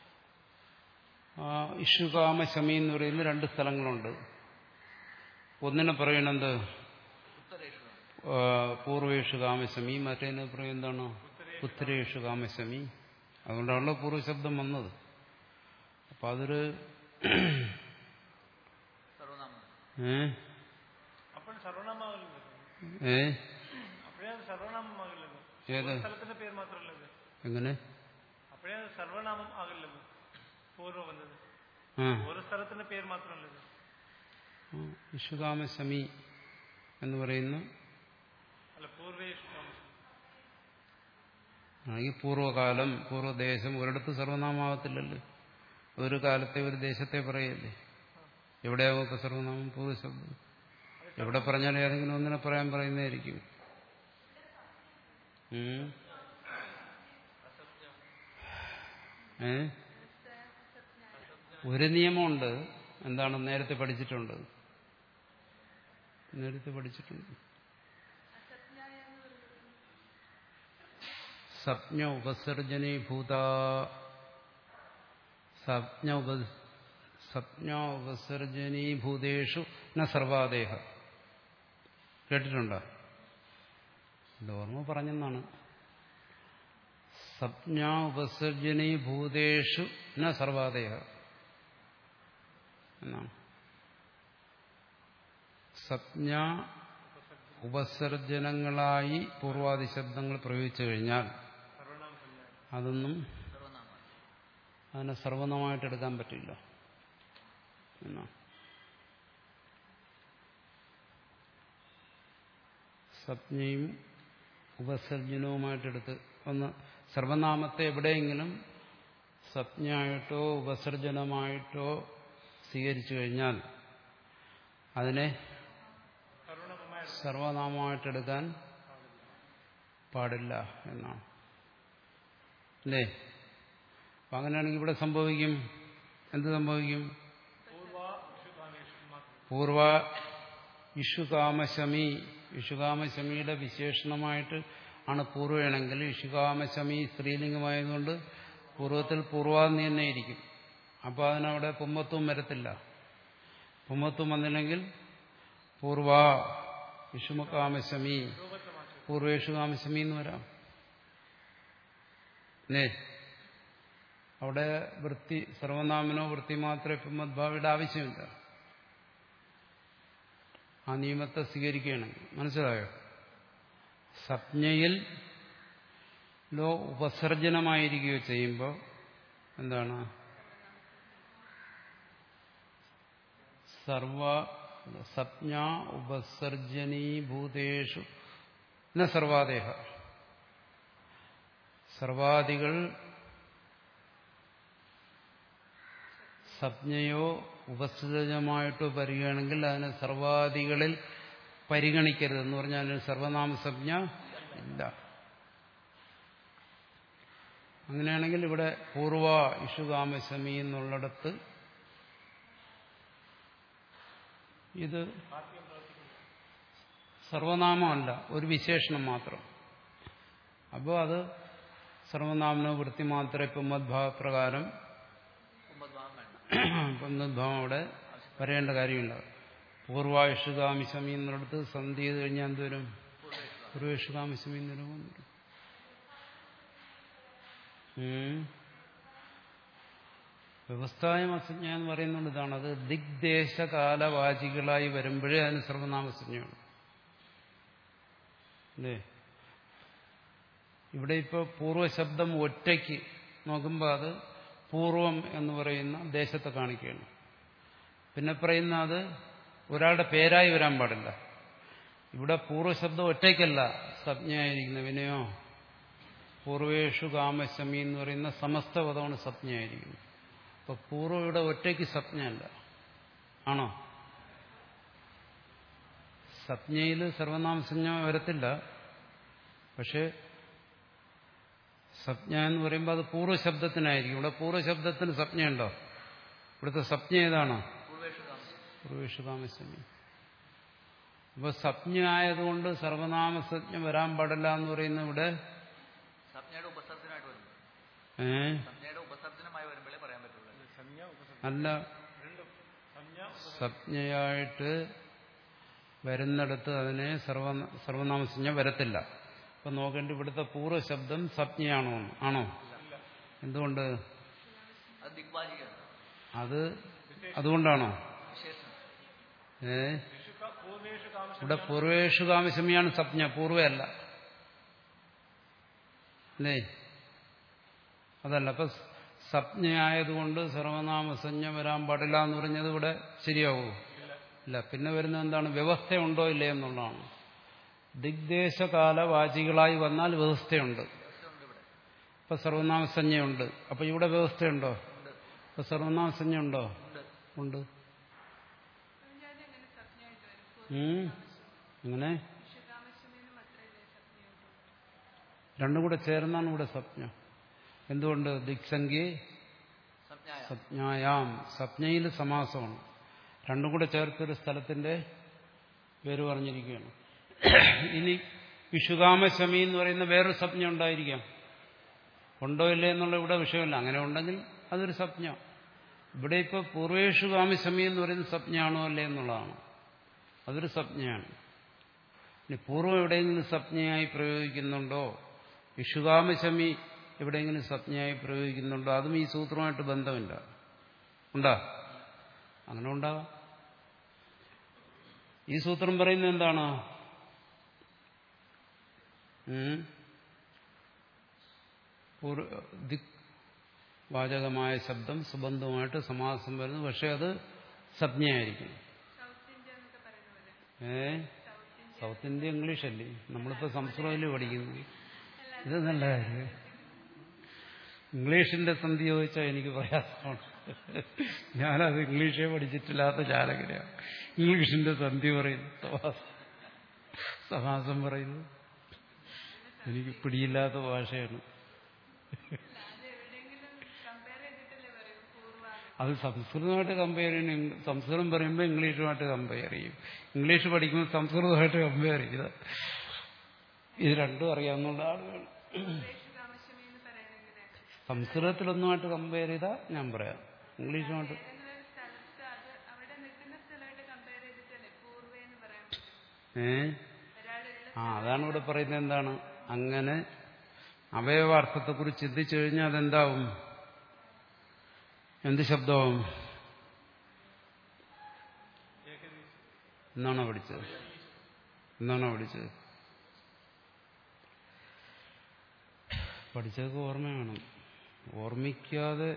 ഇഷുകാമശമി എന്ന് പറയുന്ന രണ്ട് സ്ഥലങ്ങളുണ്ട് ഒന്നിനെ പറയണത് ഉത്തരേഷു ആ, പൂർവേഷു കാമശമി മറ്റേതിനെ പറയും എന്താണ് ഉത്തരേഷു കാമശമി അതുകൊണ്ടാണല്ലോ പൂർവ്വശബ്ദം വന്നത് അപ്പൊ അതൊരു സർവനാമം ഏ അപ്പോൾ സർവനാമാകില്ലല്ലോ ഏ അപ്പോഴേ അത് സർവനാമമാകില്ലല്ലോ ഏത് സ്ഥലത്തിന്റെ പേര് മാത്രമല്ലത് എങ്ങനെ അപ്പോഴേ അത് സർവനാമം ആകില്ലല്ലോ പൂർവ്വം വന്നത് ആ ഓരോ സ്ഥലത്തിന്റെ പേര് മാത്രമല്ലത് വിഷുകാമശമി എന്ന് പറയുന്ന അല്ല പൂർവേഷ കാമസമി ആണെങ്കിൽ പൂർവ്വകാലം പൂർവ്വദേശം ഒരിടത്ത് സർവനാമാവത്തില്ലല്ലോ ഒരു കാലത്തെ ഒരു ദേശത്തെ പറയല്ലേ എവിടെയാവും ഇപ്പൊ സർവനാമം പൂർവ്വശബ്ദം അത് എവിടെ പറഞ്ഞാലും ഏതെങ്കിലും ഒന്നിനെ പറയാൻ പറയുന്നതായിരിക്കും ഉം. ഏ ഒരു നിയമമുണ്ട് എന്താണ് നേരത്തെ പഠിച്ചിട്ടുണ്ട് നേരത്തെ പഠിച്ചിട്ടുണ്ട് സപ്ഞ ഉപസർജനീഭൂത സപ്ഞ ഉപ സപ്ഞ ഉപസർജനീഭൂതേഷു ന സർവാദേഹ കേട്ടിട്ടുണ്ടോ ഇത് ഓർമ്മ പറഞ്ഞെന്നാണ് സപ്ഞ ഉപസർജനീഭൂതേഷു ന സർവാദേഹ എന്നാണ് സപ്ഞ ഉപസർജനങ്ങളായി പൂർവാദി ശബ്ദങ്ങൾ പ്രയോഗിച്ചു കഴിഞ്ഞാൽ അതൊന്നും സർവനാമം അതിനെ സർവനാമായിട്ട് എടുക്കാൻ പറ്റില്ല എന്നാണ് സപ്ഞയും ഉപസർജനവുമായിട്ടെടുത്ത് ഒന്ന് സർവനാമത്തെ എവിടെയെങ്കിലും സപ്ഞയായിട്ടോ ഉപസർജനമായിട്ടോ സ്വീകരിച്ചു കഴിഞ്ഞാൽ അതിനെ സർവനാമമായിട്ടെടുക്കാൻ പാടില്ല എന്നാണ് അല്ലേ അപ്പൊ അങ്ങനെയാണെങ്കിൽ ഇവിടെ സംഭവിക്കും എന്ത് സംഭവിക്കും പൂർവ ഇഷുകാമശമി ഇഷുകാമശമിയുടെ വിശേഷണമായിട്ട് ആണ് പൂർവയാണെങ്കിൽ ഇഷുകാമശമി സ്ത്രീലിംഗമായതുകൊണ്ട് പൂർവ്വത്തിൽ പൂർവാന്നി തന്നെ ഇരിക്കും അപ്പോൾ അതിനവിടെ പുമ്മത്വം വരത്തില്ല പുമ്മത്വം വന്നില്ലെങ്കിൽ പൂർവ ഇഷുമകാമശമി പൂർവേഷുകാമശമി എന്ന് വരാം അല്ലേ അവിടെ വൃത്തി സർവനാമനോ വൃത്തി മാത്രമേ പുമ്മദ്ഭാവിയുടെ ആവശ്യമില്ല ആ നിയമത്തെ സ്വീകരിക്കുകയാണെങ്കിൽ മനസ്സിലായോ സപ്ഞയിൽ ലോ ഉപസർജനമായിരിക്കുകയോ ചെയ്യുമ്പോൾ എന്താണ് സർവ സപ്ഞ ഉപസർജനീഭൂതേഷു ന സർവാദേഹ സർവാദികൾ സപ്ഞയോ ഉപസൃജമായിട്ടോ വരികയാണെങ്കിൽ അതിനെ സർവാദികളിൽ പരിഗണിക്കരുത് എന്ന് പറഞ്ഞാൽ അതിന് സർവനാമ സംജ്ഞ ഇല്ല അങ്ങനെയാണെങ്കിൽ ഇവിടെ പൂർവ ഇഷുകാമശമി എന്നുള്ളിടത്ത് ഇത് സർവനാമമല്ല ഒരു വിശേഷണം മാത്രം അപ്പോൾ അത് സർവനാമനോ വൃത്തി മാത്രമേ ഇപ്പം മദ്ഭാവപ്രകാരം കുംഭദ്ഭാവം വേണ്ട പുനദ്ഭാവം അവിടെ വരേണ്ട കാര്യമില്ല പൂർവായുഷുകാമിശമി എന്നിടത്ത് സന്ധി ചെയ്ത് കഴിഞ്ഞാൽ എന്തോരും പൂർവേഷുകാമിശമി എന്ന് വരും വ്യവസ്ഥായം അസഞ്ജ എന്ന് പറയുന്നത് ഇതാണ് അത് ദിഗ്ദേശകാലവാചികളായി വരുമ്പോഴേ അതിന് സർവനാമസഞ്ജയാണ് അല്ലേ ഇവിടെ ഇപ്പോൾ പൂർവ്വശബ്ദം ഒറ്റയ്ക്ക് നോക്കുമ്പോൾ അത് പൂർവം എന്ന് പറയുന്ന ദേശത്തെ കാണിക്കുകയാണ് പിന്നെ പറയുന്ന അത് ഒരാളുടെ പേരായി വരാൻ പാടില്ല ഇവിടെ പൂർവ്വശബ്ദം ഒറ്റയ്ക്കല്ല സപ്ഞയായിരിക്കുന്ന വിനയോ പൂർവേഷു കാമശമി എന്ന് പറയുന്ന സമസ്ത പദമാണ് സപ്ഞയായിരിക്കുന്നത് അപ്പൊ പൂർവ്വം ഇവിടെ ഒറ്റയ്ക്ക് സപ്ഞയല്ല ആണോ സപ്ഞയിൽ സർവനാമസഞ്ജ വരത്തില്ല പക്ഷെ സപ്ഞ എന്ന് പറയുമ്പോൾ അത് പൂർവ്വശബ്ദത്തിനായിരിക്കും ഇവിടെ പൂർവ്വശബ്ദത്തിന് സപ്ഞയുണ്ടോ ഇവിടുത്തെ സപ്ഞ ഏതാണ് പൂർവേഷുകാമം പൂർവേഷുകാമശമി അപ്പൊ സപ്ഞ ആയതുകൊണ്ട് സർവനാമസജ്ഞ വരാൻ പാടില്ല എന്ന് പറയുന്ന ഇവിടെ സംജ്ഞയുടെ ഉപസർജനമായിട്ട് വരുമ്പോൾ ഏ സംജ്ഞയുടെ ഉപസർജനമായി വരുമ്പോഴേ പറയാൻ പറ്റുള്ളൂ അല്ല സപ്ഞയായിട്ട് വരുന്നിടത്ത് അതിനെ സർവ സർവനാമസഞ്ജ വരത്തില്ല അപ്പൊ നോക്കേണ്ട ഇവിടുത്തെ പൂർവ്വശബ്ദം സപ്ഞയാണോ എന്ന്. ആണോ എന്തുകൊണ്ട് അത് ദിഗ്വാചികയാണ് അത് അതുകൊണ്ടാണോ വിശേഷണം ഏ ഇവിടെ പൂർവേഷു കാമശമിയാണ് സപ്ഞ പൂർവയല്ല അല്ലേ അതല്ല അപ്പൊ സപ്ഞയായതുകൊണ്ട് സർവനാമസഞ്ജ വരാൻ പാടില്ല എന്ന് പറഞ്ഞത് ഇവിടെ ശരിയാവൂ ഇല്ല പിന്നെ വരുന്ന എന്താണ് വ്യവസ്ഥ ഉണ്ടോ ഇല്ലേ എന്നുള്ളതാണ് ദിഗ്ദേശകാലവാചികളായി വന്നാൽ വ്യവസ്ഥയുണ്ട് വ്യവസ്ഥയുണ്ട് ഇവിടെ ഇപ്പൊ സർവനാമസഞ്ജയുണ്ട് അപ്പൊ ഇവിടെ വ്യവസ്ഥയുണ്ടോ ഉണ്ട് ഇപ്പൊ സർവനാമസഞ്ജ ഉണ്ടോ ഉണ്ട് ഉണ്ട് ഉം? എങ്ങനെ രണ്ടും കൂടെ ചേർന്നാണ് ഇവിടെ സപ്ഞ എന്തുകൊണ്ട് ദിക്സംഖ്യേ സംജ്ഞായ സപ്ഞായാം സപ്ഞയിൽ സമാസമാണ് രണ്ടും കൂടെ ചേർത്തൊരു സ്ഥലത്തിന്റെ പേര് പറഞ്ഞിരിക്കുകയാണ് ഇനി വിഷുകാമശമി എന്ന് പറയുന്ന വേറൊരു സപ്ഞ ഉണ്ടായിരിക്കാം ഉണ്ടോ ഇല്ലേ എന്നുള്ള ഇവിടെ വിഷയമല്ല അങ്ങനെ ഉണ്ടെങ്കിൽ അതൊരു സപ്ഞ ഇവിടെ ഇപ്പോൾ പൂർവേഷു കാമശമി എന്ന് പറയുന്ന സപ്ഞയാണോ അല്ലേ എന്നുള്ളതാണ് അതൊരു സപ്ഞയാണ് ഇനി പൂർവ്വം എവിടെയെങ്കിലും സപ്ഞയായി പ്രയോഗിക്കുന്നുണ്ടോ വിഷുകാമശമി എവിടെയെങ്കിലും സപ്ഞയായി പ്രയോഗിക്കുന്നുണ്ടോ അതും ഈ സൂത്രമായിട്ട് ബന്ധമില്ല ഉണ്ടാ അങ്ങനെ ഉണ്ടാകാം ഈ സൂത്രം പറയുന്നത് എന്താണ് ഉം? പൂർവ- ദിക് വാചകമായ ശബ്ദം സുബന്ധമായിട്ട് സമാസം വരുന്നു പക്ഷെ അത് സപ്ഞയായിരിക്കും ഏ സൗത്ത് ഇന്ത്യ ഇംഗ്ലീഷ് അല്ലേ നമ്മളിപ്പോ സംസ്കൃതത്തിൽ പഠിക്കുന്നു ഇത് നല്ല കാര്യം ഇംഗ്ലീഷിന്റെ സന്ധി ചോദിച്ചാൽ എനിക്ക് പ്രയാസമാണ് ഞാനത് ഇംഗ്ലീഷേ പഠിച്ചിട്ടില്ലാത്ത ചാലകരയാണ് ഇംഗ്ലീഷിന്റെ സന്ധി പറയുന്നു സമാസം സമാസം പറയുന്നു എനിക്ക് പിടിയില്ലാത്ത ഭാഷയാണ് അത് സംസ്കൃതമായിട്ട് കമ്പയർ ചെയ്യണം സംസ്കൃതം പറയുമ്പോൾ ഇംഗ്ലീഷുമായിട്ട് കമ്പയർ ചെയ്യും ഇംഗ്ലീഷ് പഠിക്കുമ്പോൾ സംസ്കൃതമായിട്ട് കമ്പയർ ചെയ്ത ഇത് രണ്ടും അറിയാവുന്ന ആളുകൾ സംസ്കൃതത്തിലൊന്നുമായിട്ട് കമ്പയർ ചെയ്താൽ ഞാൻ പറയാം ഇംഗ്ലീഷുമായിട്ട് ഏ ആ അതാണ് ഇവിടെ പറയുന്നത് എന്താണ് അങ്ങനെ അവയവാർത്ഥത്തെക്കുറിച്ച് ചിന്തിച്ചു കഴിഞ്ഞാൽ അതെന്താവും എന്ത് ശബ്ദവും എന്നാണോ പഠിച്ചത് എന്നാണോ പഠിച്ചത് പഠിച്ചതൊക്കെ ഓർമ്മ വേണം ഓർമ്മിക്കാതെ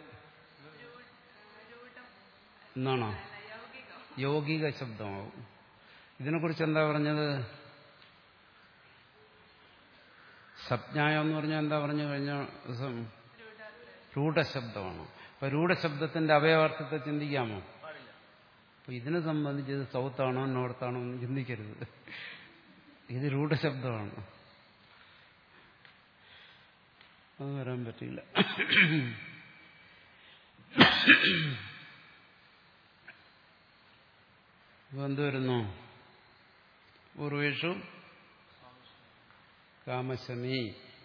എന്നാണോ യൗകിക ശബ്ദമാവും ഇതിനെക്കുറിച്ച് എന്താ പറഞ്ഞത് സപ്ഞായം എന്ന് പറഞ്ഞാൽ എന്താ പറഞ്ഞു കഴിഞ്ഞ ദിവസം രൂഢശബ്ദമാണ് അപ്പൊ രൂഢശബ്ദത്തിന്റെ അവയവാർത്ഥത്തെ ചിന്തിക്കാമോ പാടില്ല അപ്പൊ ഇതിനെ സംബന്ധിച്ച് ഇത് സൗത്താണോ നോർത്താണോ എന്ന് ചിന്തിക്കരുത് ഇത് രൂഢശബ്ദമാണ് അത് വരാൻ പറ്റില്ല അപ്പൊ എന്ത് വരുന്നു പൂർവേഷു കാമശമി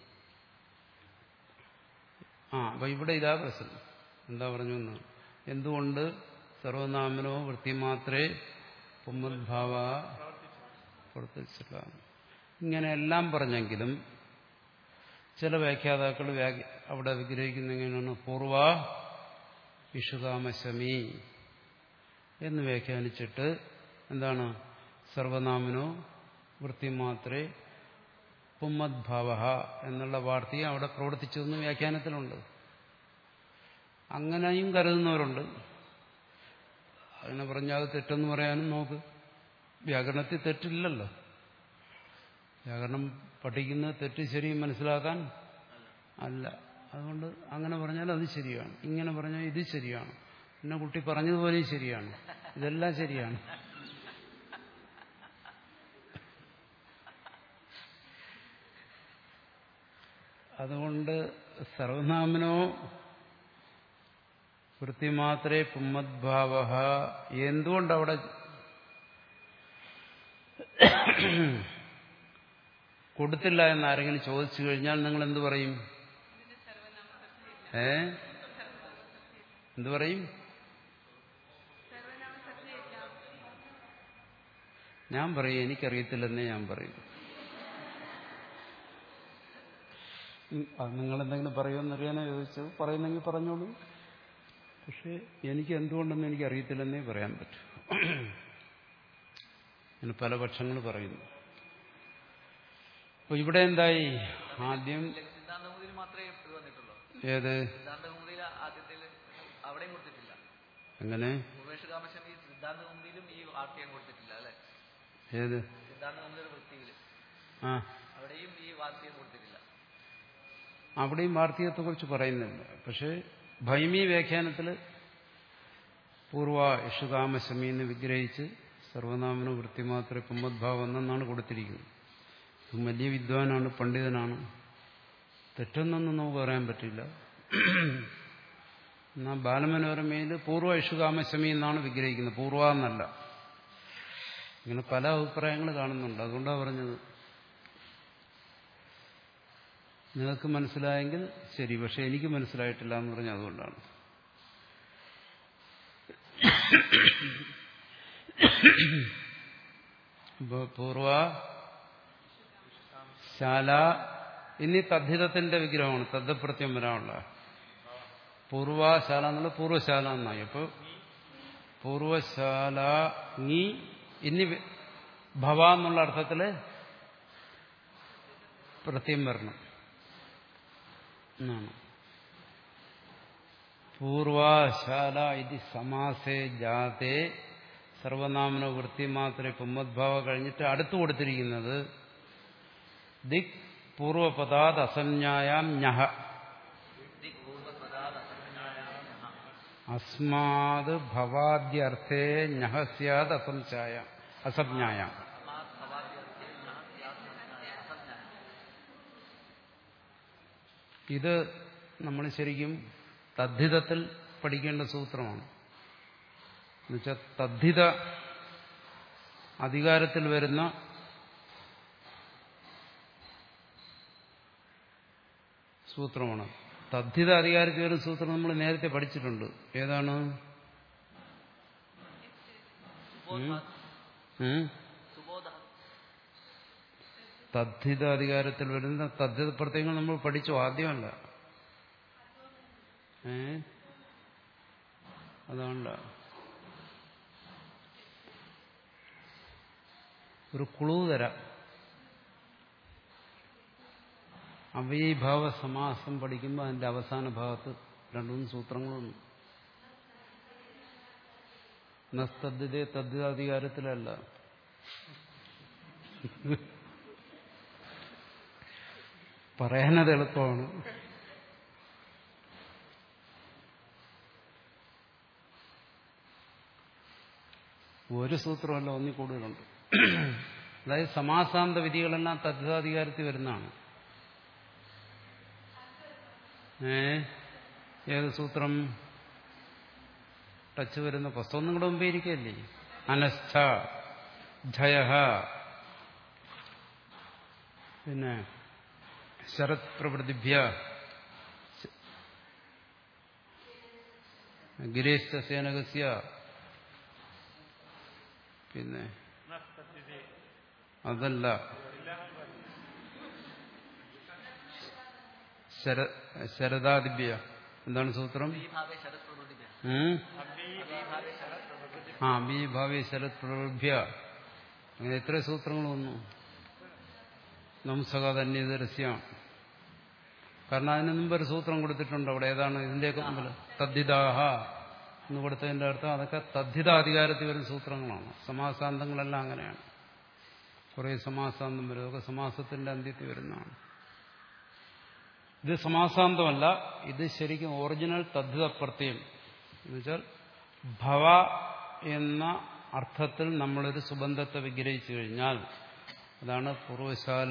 ആ അപ്പൊ ഇവിടെ ഇതാ പ്രശ്നം എന്താ പറഞ്ഞു എന്ന് എന്തുകൊണ്ട് സർവനാമനോ വൃത്തി മാത്രേ പുമ്മദ്ഭാവ പ്രവർത്തിച്ചില്ല ഇങ്ങനെ എല്ലാം പറഞ്ഞെങ്കിലും ചില വ്യാഖ്യാതാക്കൾ വ്യാഖ്യ- അവിടെ വിഗ്രഹിക്കുന്ന എങ്ങനെയാണ് പൂർവ വിഷുകാമശമി എന്ന് വ്യാഖ്യാനിച്ചിട്ട് എന്താണ് സർവനാമനോ വൃത്തി മാത്രേ പുമ്മദ്ഭാവ എന്നുള്ള വാർത്തയെ അവിടെ പ്രവർത്തിച്ചു എന്ന് വ്യാഖ്യാനത്തിലുണ്ട് അങ്ങനെയും കരുതുന്നവരുണ്ട് അങ്ങനെ പറഞ്ഞാൽ അത് തെറ്റെന്ന് പറയാനും നോക്ക് വ്യാകരണത്തിൽ തെറ്റില്ലല്ലോ വ്യാകരണം പഠിക്കുന്ന തെറ്റ് ശരി മനസ്സിലാക്കാൻ അല്ല അതുകൊണ്ട് അങ്ങനെ പറഞ്ഞാൽ അത് ശരിയാണ് ഇങ്ങനെ പറഞ്ഞാൽ ഇത് ശരിയാണ് പിന്നെ കുട്ടി പറഞ്ഞതുപോലെയും ശരിയാണ് ഇതെല്ലാം ശരിയാണ് അതുകൊണ്ട് സർവനാമനോ വൃത്തിമാത്രേ പുമ്മദ്ഭാവ എന്തുകൊണ്ട് അവിടെ കൊടുത്തില്ല എന്ന് ആരെങ്കിലും ചോദിച്ചു കഴിഞ്ഞാൽ നിങ്ങൾ എന്തു പറയും ഏ എന്തു പറയും ഞാൻ പറയും എനിക്കറിയത്തില്ലെന്നേ ഞാൻ പറയും ഉം, അത് നിങ്ങൾ എന്തെങ്കിലും പറയുമെന്നറിയാനോ ചോദിച്ചു പറയുന്നെങ്കിൽ പറഞ്ഞോളൂ പക്ഷെ എനിക്ക് എന്തുകൊണ്ടെന്ന് എനിക്ക് അറിയത്തില്ലെന്നേ പറയാൻ പറ്റൂ ഞാൻ പല പക്ഷങ്ങൾ പറയുന്നു അപ്പൊ ഇവിടെ എന്തായി ആദ്യം സിദ്ധാന്തമുതിയിൽ മാത്രമേ ഇത് വന്നിട്ടുള്ളൂ ഏത് സിദ്ധാന്തമുതിയിൽ ആദ്യത്തിൽ അവിടെയും കൊടുത്തിട്ടില്ല എങ്ങനെ ഉപേഷ കാമശം ഈ സിദ്ധാന്തമുതിയിലും ഈ വാക്യം കൊടുത്തിട്ടില്ല അല്ലെ ഏത് സിദ്ധാന്തമുതിയുടെ വൃത്തിയിൽ ആ അവിടെയും ഈ വാക്യം കൊടുത്തിട്ടില്ല അവിടെയും വാർത്തകത്തെക്കുറിച്ച് പറയുന്നില്ല പക്ഷെ ഭൈമി വ്യാഖ്യാനത്തിൽ പൂർവ ഇഷുകാമശമി എന്ന് വിഗ്രഹിച്ച് സർവനാമന വൃത്തി മാത്രമേ കുമ്മദ്ഭാവം എന്നാണ് കൊടുത്തിരിക്കുന്നത് ഇത് വലിയ വിദ്വാനാണ് പണ്ഡിതനാണ് തെറ്റൊന്നൊന്നും നമുക്ക് പറയാൻ പറ്റില്ല എന്നാൽ ബാലമനോരമയിൽ പൂർവ്വ ഇഷുകാമശമി എന്നാണ് വിഗ്രഹിക്കുന്നത് പൂർവ്വ എന്നല്ല ഇങ്ങനെ പല അഭിപ്രായങ്ങൾ കാണുന്നുണ്ട് അതുകൊണ്ടാണ് പറഞ്ഞത് നിങ്ങൾക്ക് മനസ്സിലായെങ്കിൽ ശരി പക്ഷെ എനിക്ക് മനസ്സിലായിട്ടില്ല എന്ന് പറഞ്ഞ അതുകൊണ്ടാണ് ഇപ്പോ പൂർവ ശാല ഇനി തദ്ധിതത്തിന്റെ വിഗ്രഹമാണ് തദ്പ്രത്യം വരാനുള്ള പൂർവശാല എന്നുള്ള പൂർവശാല എന്നായി അപ്പോൾ പൂർവശാല നീ ഇനി വി- ഭവ എന്നുള്ള അർത്ഥത്തില് പ്രത്യം വരണം എന്നാണ് പൂർവശാല ഇത് സമാസേ ജാതേ സർവനാമന വൃത്തി മാത്രമേ പുമ്മദ്ഭാവ കഴിഞ്ഞിട്ട് അടുത്ത് കൊടുത്തിരിക്കുന്നത് ദിക് പൂർവപദാത് അസഞ്ജായാം ഞഹ ദിക് പൂർവ്വപദാത് അസഞ്ജായാം യഹ. അസ്മാത് ഭവാദ്യർത്ഥേ ഞഹ സ്യാത് അസംശായ അസജ്ഞായാം തസ്മാത് ഭവാദ്യർത്ഥേ യഹ സ്യാത് സംജ്ഞായ അസഞ്ജായ. ഇത് നമ്മൾ ശരിക്കും തദ്ധിതത്തിൽ പഠിക്കേണ്ട സൂത്രമാണ് എന്നുവെച്ചാൽ തദ്ധിത അധികാരത്തിൽ വരുന്ന സൂത്രമാണ് തദ്ധിത അധികാരത്തിൽ വരുന്ന സൂത്രം നമ്മൾ നേരത്തെ പഠിച്ചിട്ടുണ്ട് ഏതാണ് സുബോധ ഉം? സുബോധ തദ്ധിത അധികാരത്തിൽ വരുന്ന തദ്ധിത പ്രത്യയങ്ങൾ നമ്മൾ പഠിച്ചു ആദ്യമല്ല ഏ അതുകൊണ്ട ഒരു ക്ലൂ തരാം അവയീഭാവ സമാസം പഠിക്കുമ്പോൾ അതിന്റെ അവസാന ഭാഗത്ത് രണ്ടു മൂന്ന് സൂത്രങ്ങളുണ്ട് നസ്തദ്ധിതേ തദ്ധിതാധികാരത്തിലല്ല പറയാനത് എളുപ്പമാണ് ഒരു സൂത്രമല്ല ഒന്നിൽ കൂടുതലുണ്ട് അതായത് സമാസാന്ത വിധികളെല്ലാം തദ്ധിതാധികാരത്തിൽ വരുന്നതാണ് ഏ ഏത് സൂത്രം ടച്ച് വരുന്ന പുസ്തകം നിങ്ങളുടെ മുമ്പേ ഇരിക്കുകയല്ലേ അനസ്ഥ ജയ പിന്നെ ശരത് പ്രവൃത്തിഭ്യ ഗിരീഷ് സേനകസ്യ പിന്നെ നസ്തദ്ധിതേ അതല്ല ശര ശരദാദിഭ്യ എന്താണ് സൂത്രം ഈ ഭാവേ ശരത് പ്രവൃത്തിഭ്യ ഉം? ഈ ഭാവേ ശരത് പ്രവൃത്തി ആ ബി ഭാവി ശരത് പ്രഭ്യ അങ്ങനെ എത്ര സൂത്രങ്ങൾ വന്നു നംസകതന്യതരസ്യ കാരണം അതിന് മുമ്പ് ഒരു സൂത്രം കൊടുത്തിട്ടുണ്ട് അവിടെ ഏതാണ് ഇതിന്റെയൊക്കെ മുമ്പിൽ തദ്ധിതാഹ എന്ന് കൊടുത്തതിന്റെ അർത്ഥം അതൊക്കെ തദ്ധിതാധികാരത്തിൽ വരുന്ന സൂത്രങ്ങളാണ് സമാസാന്തങ്ങളെല്ലാം അങ്ങനെയാണ് കുറേ സമാസാന്തം വരും അതൊക്കെ സമാസത്തിന്റെ അന്ത്യത്തിൽ വരുന്നതാണ് ഇത് സമാസാന്തമല്ല ഇത് ശരിക്കും ഒറിജിനൽ തദ്ധിത പ്രത്യയം എന്നുവെച്ചാൽ ഭവ എന്ന അർത്ഥത്തിൽ നമ്മളൊരു സുബന്ധത്തെ വിഗ്രഹിച്ചു കഴിഞ്ഞാൽ അതാണ് പൂർവശാല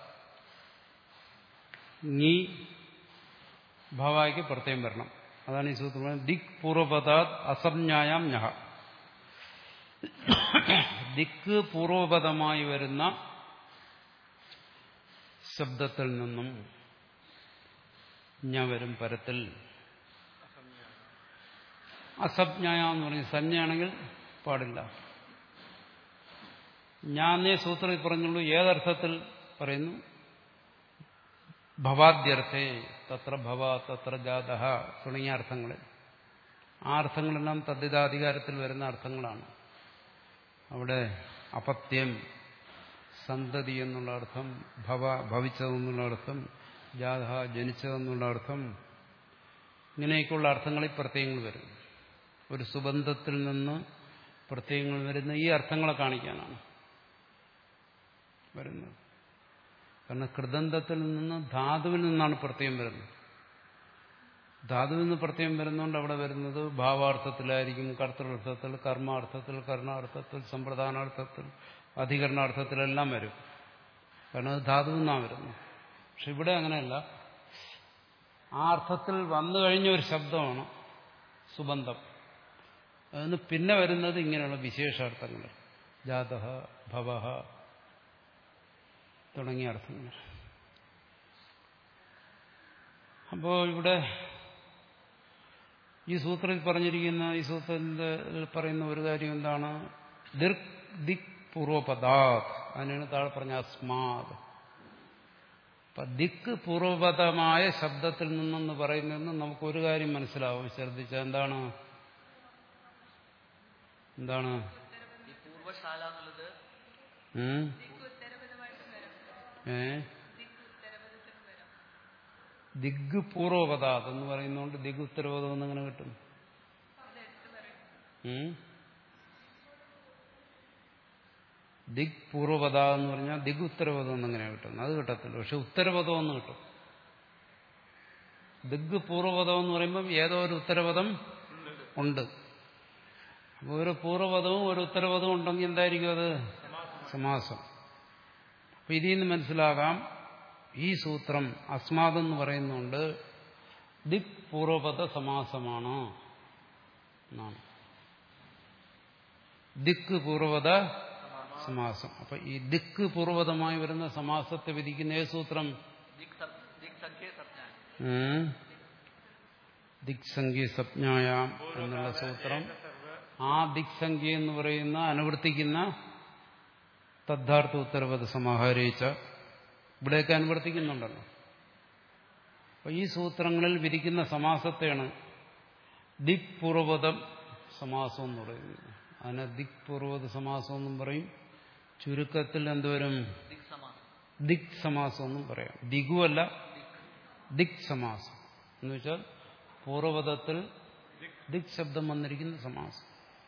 നീ ഭവായിക്ക് പ്രത്യേകം വരണം അതാണ് ഈ സൂത്രം ദിക് പൂർവപദാത് അസംജ്ഞായാം ഞഹ ദിക്ക് പൂർവപദമായി വരുന്ന ശബ്ദത്തിൽ നിന്നും ഞ വരും പരത്തിൽ അസജ്ഞായ എന്ന് പറഞ്ഞ് സഞ്ജയാണെങ്കിൽ പാടില്ല ഞാനേ സൂത്രത്തിൽ പറഞ്ഞുള്ളൂ ഏതർത്ഥത്തിൽ പറയുന്നു ഭവാദ്യർത്ഥേ തത്ര ഭവ തത്ര ജാത തുടങ്ങിയ അർത്ഥങ്ങളിൽ ആ അർത്ഥങ്ങളെല്ലാം തദ്ധിതാധികാരത്തിൽ വരുന്ന അർത്ഥങ്ങളാണ് അവിടെ അപത്യം സന്തതി എന്നുള്ള അർത്ഥം ഭവ ഭവിച്ചതെന്നുള്ള അർത്ഥം ജാത ജനിച്ചതെന്നുള്ള അർത്ഥം ഇങ്ങനെയൊക്കെയുള്ള അർത്ഥങ്ങളിൽ പ്രത്യയങ്ങൾ വരും ഒരു സുബന്ധത്തിൽ നിന്ന് പ്രത്യയങ്ങൾ വരുന്ന ഈ അർത്ഥങ്ങളെ കാണിക്കാനാണ് വരുന്നത് കാരണം കൃതന്തത്തിൽ നിന്ന് ധാതുവിൽ നിന്നാണ് പ്രത്യയം വരുന്നത് ധാതുവിൽ നിന്ന് പ്രത്യേകം വരുന്നതുകൊണ്ട് അവിടെ വരുന്നത് ഭാവാർത്ഥത്തിലായിരിക്കും കർത്തൃർത്ഥത്തിൽ കർമാർത്ഥത്തിൽ കർണാർത്ഥത്തിൽ സമ്പ്രദാനാർത്ഥത്തിൽ അധികരണാർത്ഥത്തിലെല്ലാം വരും കാരണം അത് ധാതുവിൽ നിന്നാണ് വരുന്നത് പക്ഷെ ഇവിടെ അങ്ങനെയല്ല ആ അർത്ഥത്തിൽ വന്നു കഴിഞ്ഞ ഒരു ശബ്ദമാണ് സുബന്ധം അതിന് പിന്നെ വരുന്നത് ഇങ്ങനെയുള്ള വിശേഷാർത്ഥങ്ങൾ ജാത ഭവ തുടങ്ങിയ അർത്ഥങ്ങൾ അപ്പോൾ ഇവിടെ ഈ സൂത്രത്തിൽ പറഞ്ഞിരിക്കുന്ന ഈ സൂത്രത്തിൽ പറയുന്ന ഒരു കാര്യം എന്താണ് ദിക് ദിക് പൂർവപദാത് അതിനാണ് താഴെ പറഞ്ഞ അസ്മാത് അപ്പൊ ദിക്ക് പൂർവപദമായ ശബ്ദത്തിൽ നിന്നെന്ന് പറയുന്നതെന്ന് നമുക്ക് ഒരു കാര്യം മനസ്സിലാവും ശ്രദ്ധിച്ച എന്താണ് എന്താണ് ഈ പൂർവശാല എന്നുള്ളത് ഉം? ഏ ദിഗ് പൂർവപദാത് എന്ന് പറയുന്നതുകൊണ്ട് ദിഗ് ഉത്തരപദം എന്നിങ്ങനെ കിട്ടും ഉം? ദിഗ് പൂർവപദ എന്ന് പറഞ്ഞാൽ ദിഗ് ഉത്തരപദം എന്നിങ്ങനെ കിട്ടും അത് കിട്ടത്തില്ല പക്ഷെ ഉത്തരപദം എന്ന് കിട്ടും ദിഗ് പൂർവപദം എന്ന് പറയുമ്പം ഏതോ ഒരു ഉത്തരപദം ഉണ്ട് അപ്പോൾ ഒരു പൂർവ്വപദവും ഒരു ഉത്തരപദവും ഉണ്ടെങ്കിൽ എന്തായിരിക്കും അത് സമാസം അപ്പൊ ഇതിൽ നിന്ന് മനസ്സിലാകാം ഈ സൂത്രം അസ്മാതെന്ന് പറയുന്നുണ്ട് ദിക് പൂർവപദ സമാസമാണ് എന്നാണ് ദിക്ക് പൂർവപദ സമാസം അപ്പൊ ഈ ദിക്ക് പൂർവപദമായി വരുന്ന സമാസത്തെ വിധിക്കുന്ന ഏത് സൂത്രം ദിക് സ- ദിക് സംഖ്യ സജ്ഞാൻ ഉം. ദിക്സംഖ്യ സപ്ഞായാം എന്നുള്ള സൂത്രം ആ ദിക്സംഖ്യ എന്ന് പറയുന്ന അനുവർത്തിക്കുന്ന തദ്ധാർത്ഥ ഉത്തരവത് സമാഹരിച്ച ഇവിടെയൊക്കെ അനുവർത്തിക്കുന്നുണ്ടല്ലോ അപ്പൊ ഈ സൂത്രങ്ങളിൽ വിരിക്കുന്ന സമാസത്തെയാണ് ദിക് പൂർവപദം സമാസം എന്ന് പറയുന്നത് അതിനെ ദിക് പൂർവപദ സമാസം എന്നും പറയും ചുരുക്കത്തിൽ എന്തുവരും ദിക് സമാസം ദിക് സമാസം എന്നും പറയാം ദിഗുവല്ല ദിക് സമാസം എന്ന് വെച്ചാൽ പൂർവപദത്തിൽ ദിക് ശബ്ദം വന്നിരിക്കുന്ന സമാസം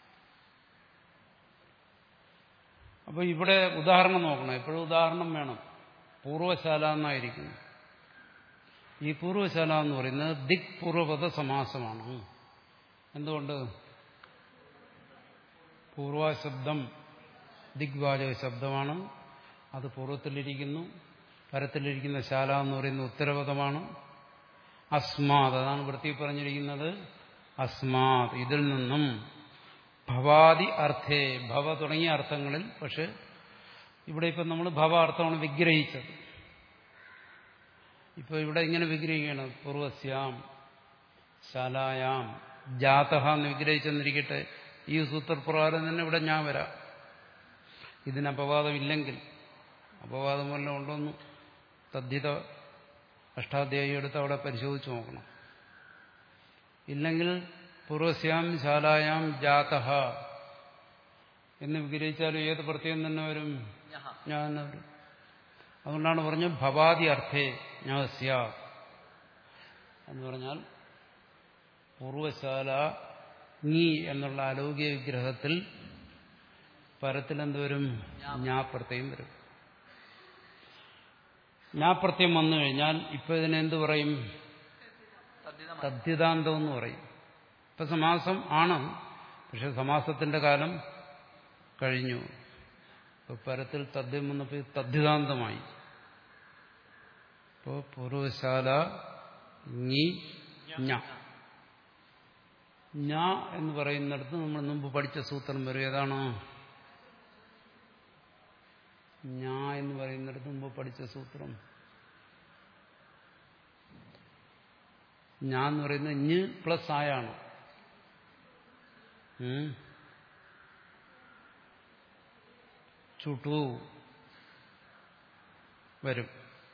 അപ്പൊ ഇവിടെ ഉദാഹരണം നോക്കണം എപ്പോഴും ഉദാഹരണം വേണം പൂർവശാല എന്നായിരിക്കുന്നു ഈ പൂർവശാല എന്ന് പറയുന്നത് ദിക് പൂർവപദ സമാസമാണ് എന്തുകൊണ്ട് പൂർവശബ്ദം ദിഗ്വാചക ശബ്ദമാണ് അത് പൂർവ്വത്തിലിരിക്കുന്നു പരത്തിലിരിക്കുന്ന ശാല എന്ന് പറയുന്ന ഉത്തരപദമാണ് അസ്മാത് അതാണ് വൃത്തി പറഞ്ഞിരിക്കുന്നത് അസ്മാത് ഇതിൽ നിന്നും ഭവാദി അർത്ഥേ ഭവ തുടങ്ങിയ അർത്ഥങ്ങളിൽ പക്ഷെ ഇവിടെ ഇപ്പം നമ്മൾ ഭവ അർത്ഥമാണ് വിഗ്രഹിച്ചത് ഇപ്പൊ ഇവിടെ ഇങ്ങനെ വിഗ്രഹിക്കുകയാണ് പൂർവസ്യാം ശാലായാം ജാതഹ എന്ന് വിഗ്രഹിച്ചെന്നിരിക്കട്ടെ ഈ സൂത്രപ്രകാരം തന്നെ ഇവിടെ ഞാൻ വരാം ഇതിന് അപവാദമില്ലെങ്കിൽ അപവാദം വല്ലതും ഉണ്ടോന്ന് തദ്ധിത അഷ്ടാധ്യായി എടുത്ത് അവിടെ പരിശോധിച്ച് നോക്കണം ഇല്ലെങ്കിൽ പൂർവസ്യാം ശാലായാം ജാതഹ എന്ന് വിഗ്രഹിച്ചാലും ഏത് പ്രത്യേകം തന്നെ വരും ഞഹ ഞാൻ തന്നെ വരും അതുകൊണ്ടാണ് പറഞ്ഞത് ഭവാദി അർത്ഥേ ഞാൻ സ്യാ എന്ന് പറഞ്ഞാൽ പൂർവശാല നീ എന്നുള്ള അലൗകിക വിഗ്രഹത്തിൽ പരത്തിലെന്ത് വരും ഞാപ്രത്യം വരും ഞാപ്രത്യം വന്നു കഴിഞ്ഞാൽ ഇപ്പൊ ഇതിനെന്ത് പറയും തദ്ധിതമായി തദ്ധിതാന്തം എന്ന് പറയും ഇപ്പൊ സമാസം ആണ് പക്ഷെ സമാസത്തിന്റെ കാലം കഴിഞ്ഞു ഇപ്പൊ പരത്തിൽ തദ്ധ്യം വന്നപ്പോൾ ഇത് തദ്ധിതാന്തമായി ഇപ്പോ പൂർവശാല ഞി ഞ ഞ എന്ന് പറയുന്നിടത്ത് നമ്മൾ മുമ്പ് പഠിച്ച സൂത്രം വരും ഏതാണ് ഞ എന്ന് പറയുന്നിടത്ത് മുമ്പ് പഠിച്ച സൂത്രം ഞാൻ എന്ന് പറയുന്നത് ഞ് പ്ലസ് ആയാണ് ഉം. ചുട്ടു വരും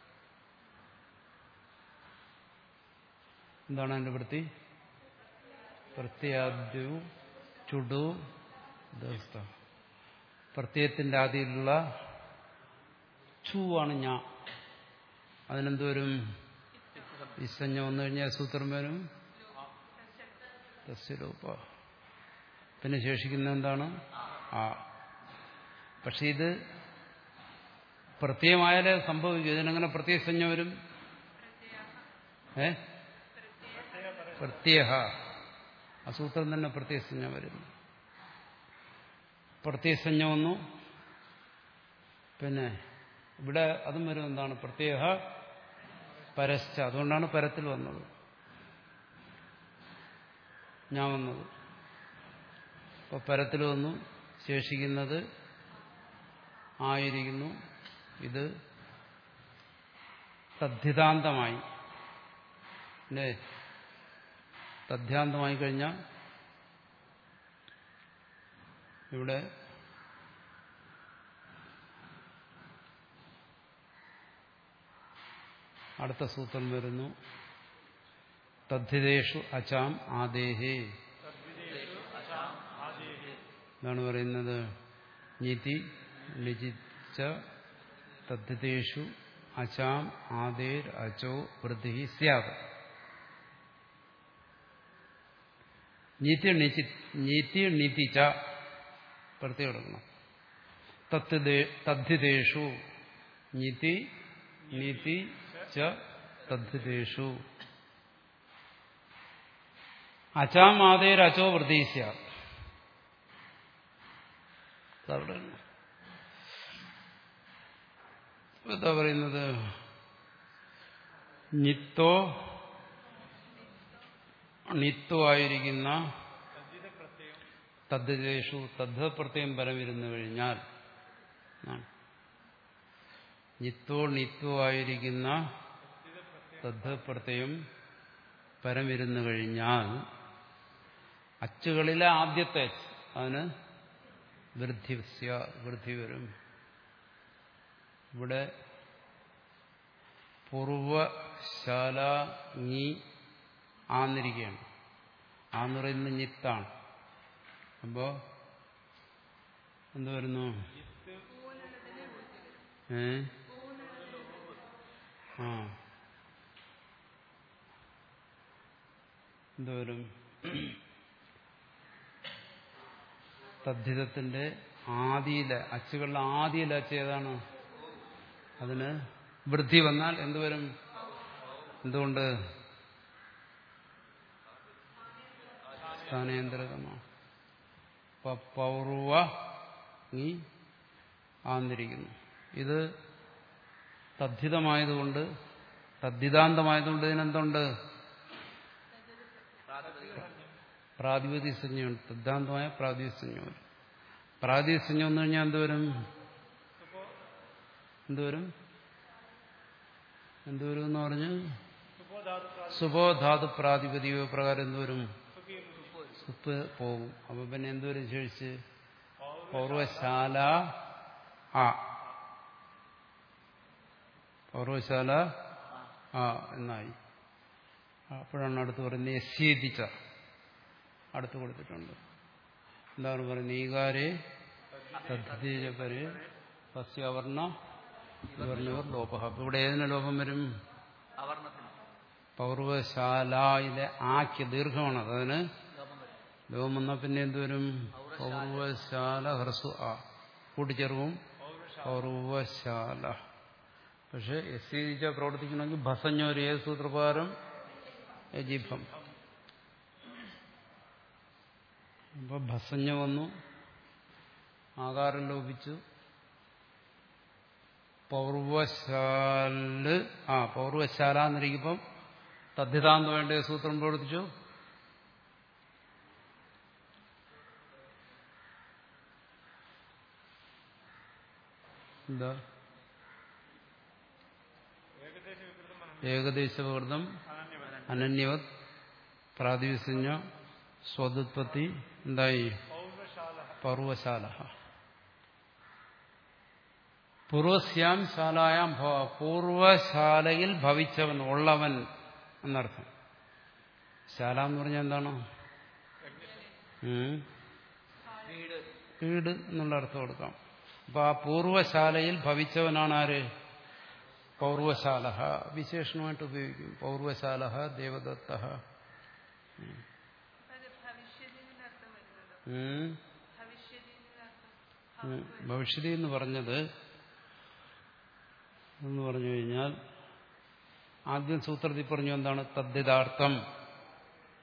എന്താണ് അതിന്റെ വൃത്തി പ്രത്യാദ്യു ചുടു ദസ്ത പ്രത്യയത്തിന്റെ ആദ്യത്തിലുള്ള ചു ആണ് ഞാൻ അതിനെന്ത് വരും ഇസഞ്ഞ വന്നു കഴിഞ്ഞാൽ സൂത്രം വരും തസ്യരൂപ പിന്നെ ശേഷിക്കുന്ന എന്താണ് ആ പക്ഷെ ഇത് പ്രത്യയമായാലേ സംഭവിക്കും ഇതിനെങ്ങനെ പ്രത്യയസഞ്ജ വരും ഏ പ്രത്യേക ആ സൂത്രം തന്നെ പ്രത്യയസഞ്ജ വരുന്നു പ്രത്യയസഞ്ജ വന്നു പിന്നെ ഇവിടെ അതും വരും എന്താണ് പ്രത്യേക പരശ്ച അതുകൊണ്ടാണ് പരത്തിൽ വന്നത് ഞാൻ വന്നത് അപ്പൊ പരത്തിൽ വന്നു ശേഷിക്കുന്നത് ആയിരിക്കുന്നു ഇത് തദ്ധിതാന്തമായി അല്ലേ തദ്ധ്യാന്തമായി കഴിഞ്ഞാൽ ഇവിടെ അടുത്ത സൂത്രം വരുന്നു തദ്ധിതേഷു അചാം ആദേഹേ എന്താണ് പറയുന്നത് നിതി നിജിച്ച തദ്ധിതേഷു അചാം ആദേർ അചോ വൃദ്ധി സ്യാത് നീതി നിചി നീതി നിതിച്ച പ്രത്യേകം എടുക്കണം തദ്ധിതേഷു നീതി നീതി ച തദ്ധിതേഷു അചാം ആദേർ അചോ വൃദ്ധി സ്യാത് അവിടെ എന്താ പറയുന്നത് നിത്തോ നിത്വ ആയിരിക്കുന്ന തദ്ദേശു തദ്ധ പ്രത്യയം പരമിരുന്നു കഴിഞ്ഞാൽ നിത്വോ നിത്വ ആയിരിക്കുന്ന തദ്ധ പ്രത്യയം പരമിരുന്നു കഴിഞ്ഞാൽ അച്ചുകളിലെ ആദ്യത്തെ അച്ച് അതിന് വൃദ്ധി വൃദ്ധി വരും ഇവിടെ പൂർവശാല നീ ആന്നിരിക്കുകയാണ് ആന്ന് പറയുന്നത് ഞിത്താണ് അപ്പോ എന്ത് വരുന്നു ഏ ആ എന്തോരും തദ്ധിതത്തിന്റെ ആദിയിലെ അച്ചുകളുടെ ആദിയിലെ അച്ച് ഏതാണ് അതിന് വൃദ്ധി വന്നാൽ എന്തുവരും എന്തുകൊണ്ട് സ്ഥാനേന്ദ്രതമാണ് പൗർവ നീ ആന്നിരിക്കുന്നു ഇത് തദ്ധിതമായതുകൊണ്ട് തദ്ധിതാന്തമായതുകൊണ്ട് ഇതിനെന്തുണ്ട് പ്രാതിപതിക സംജ്ഞയുണ്ട് സിദ്ധാന്തമായ പ്രാതിപതിക സംജ്ഞ പ്രാതിപതിക സംജ്ഞ വന്നു കഴിഞ്ഞാൽ എന്തുവരും എന്തുവരും എന്തുവരും എന്ന് പറഞ്ഞ് സുബോധാതു പ്രാതിപതിക പ്രകാരം എന്തുവരും സുപ്പ് പോകും അപ്പൊ പിന്നെ എന്തുവരും ശേഷിച്ച് പൗർവശാല ആ പൗർവശാല ആ എന്നായി അപ്പോഴാണ് അടുത്ത് പറയുന്നത് യസ്യേതിച്ച അടുത്ത് കൊടുത്തിട്ടുണ്ട് എന്താണ് പറയുന്നത് ഈകാരെ തദ്ധിതപരെ സസ്യവർണ വർണ്ണവർ ലോപ അപ്പൊ ഇവിടെ ഏതിന് ലോപം വരും അവർണത്തിന് പൗർവശാലയിലെ ആക്ക് ദീർഘമാണ് അതിന് ലോപം വരും ലോകം വന്നാൽ പിന്നെ എന്തുവരും പൗർവശാല ഹ്രസ്വ ആ കൂട്ടിച്ചേർവും പൗർവശാല പക്ഷെ എസ് സി പ്രവർത്തിക്കണമെങ്കിൽ ഭസഞ്ഞൊരു ഏത് സൂത്രപ്രകാരം യജിഭം അപ്പൊ ഭസഞ്ഞ വന്നു ആകാരം ലോപിച്ചു പൗർവശാല് ആ പൗർവശാല എന്നിരിക്കുമ്പം തദ്ധിതാന്ത വേണ്ട സൂത്രം പ്രവർത്തിച്ചു എന്താ ഏകദേശ വികൃതം അനന്യവത് പ്രാതിവിസഞ്ജ സ്വതുത്പത്തി എന്തായി പർവശാല പൂർവസ്യാം ശാലായാം ഭവ പൂർവശാലയിൽ ഭവിച്ചവൻ ഉള്ളവൻ എന്നർത്ഥം ശാല എന്ന് പറഞ്ഞാൽ എന്താണ് ഉം? വീട് വീട് എന്നുള്ള അർത്ഥം കൊടുക്കാം അപ്പൊ ആ പൂർവശാലയിൽ ഭവിച്ചവനാണ് ആര് പൗർവശാല വിശേഷണമായിട്ട് ഉപയോഗിക്കും പൗർവശാല ദേവദത്ത അത് ഭവിഷ്യതിന്റെ അർത്ഥം വരുന്നുണ്ടോ ഉം. ഭവിഷ്യതിന്റെ അർത്ഥം ഉം. ഭവിഷ്യതി എന്ന് പറഞ്ഞത് എന്ന് പറഞ്ഞു കഴിഞ്ഞാൽ ആദ്യം സൂത്രത്തിൽ പറഞ്ഞു എന്താണ് തദ്ധിതാർത്ഥം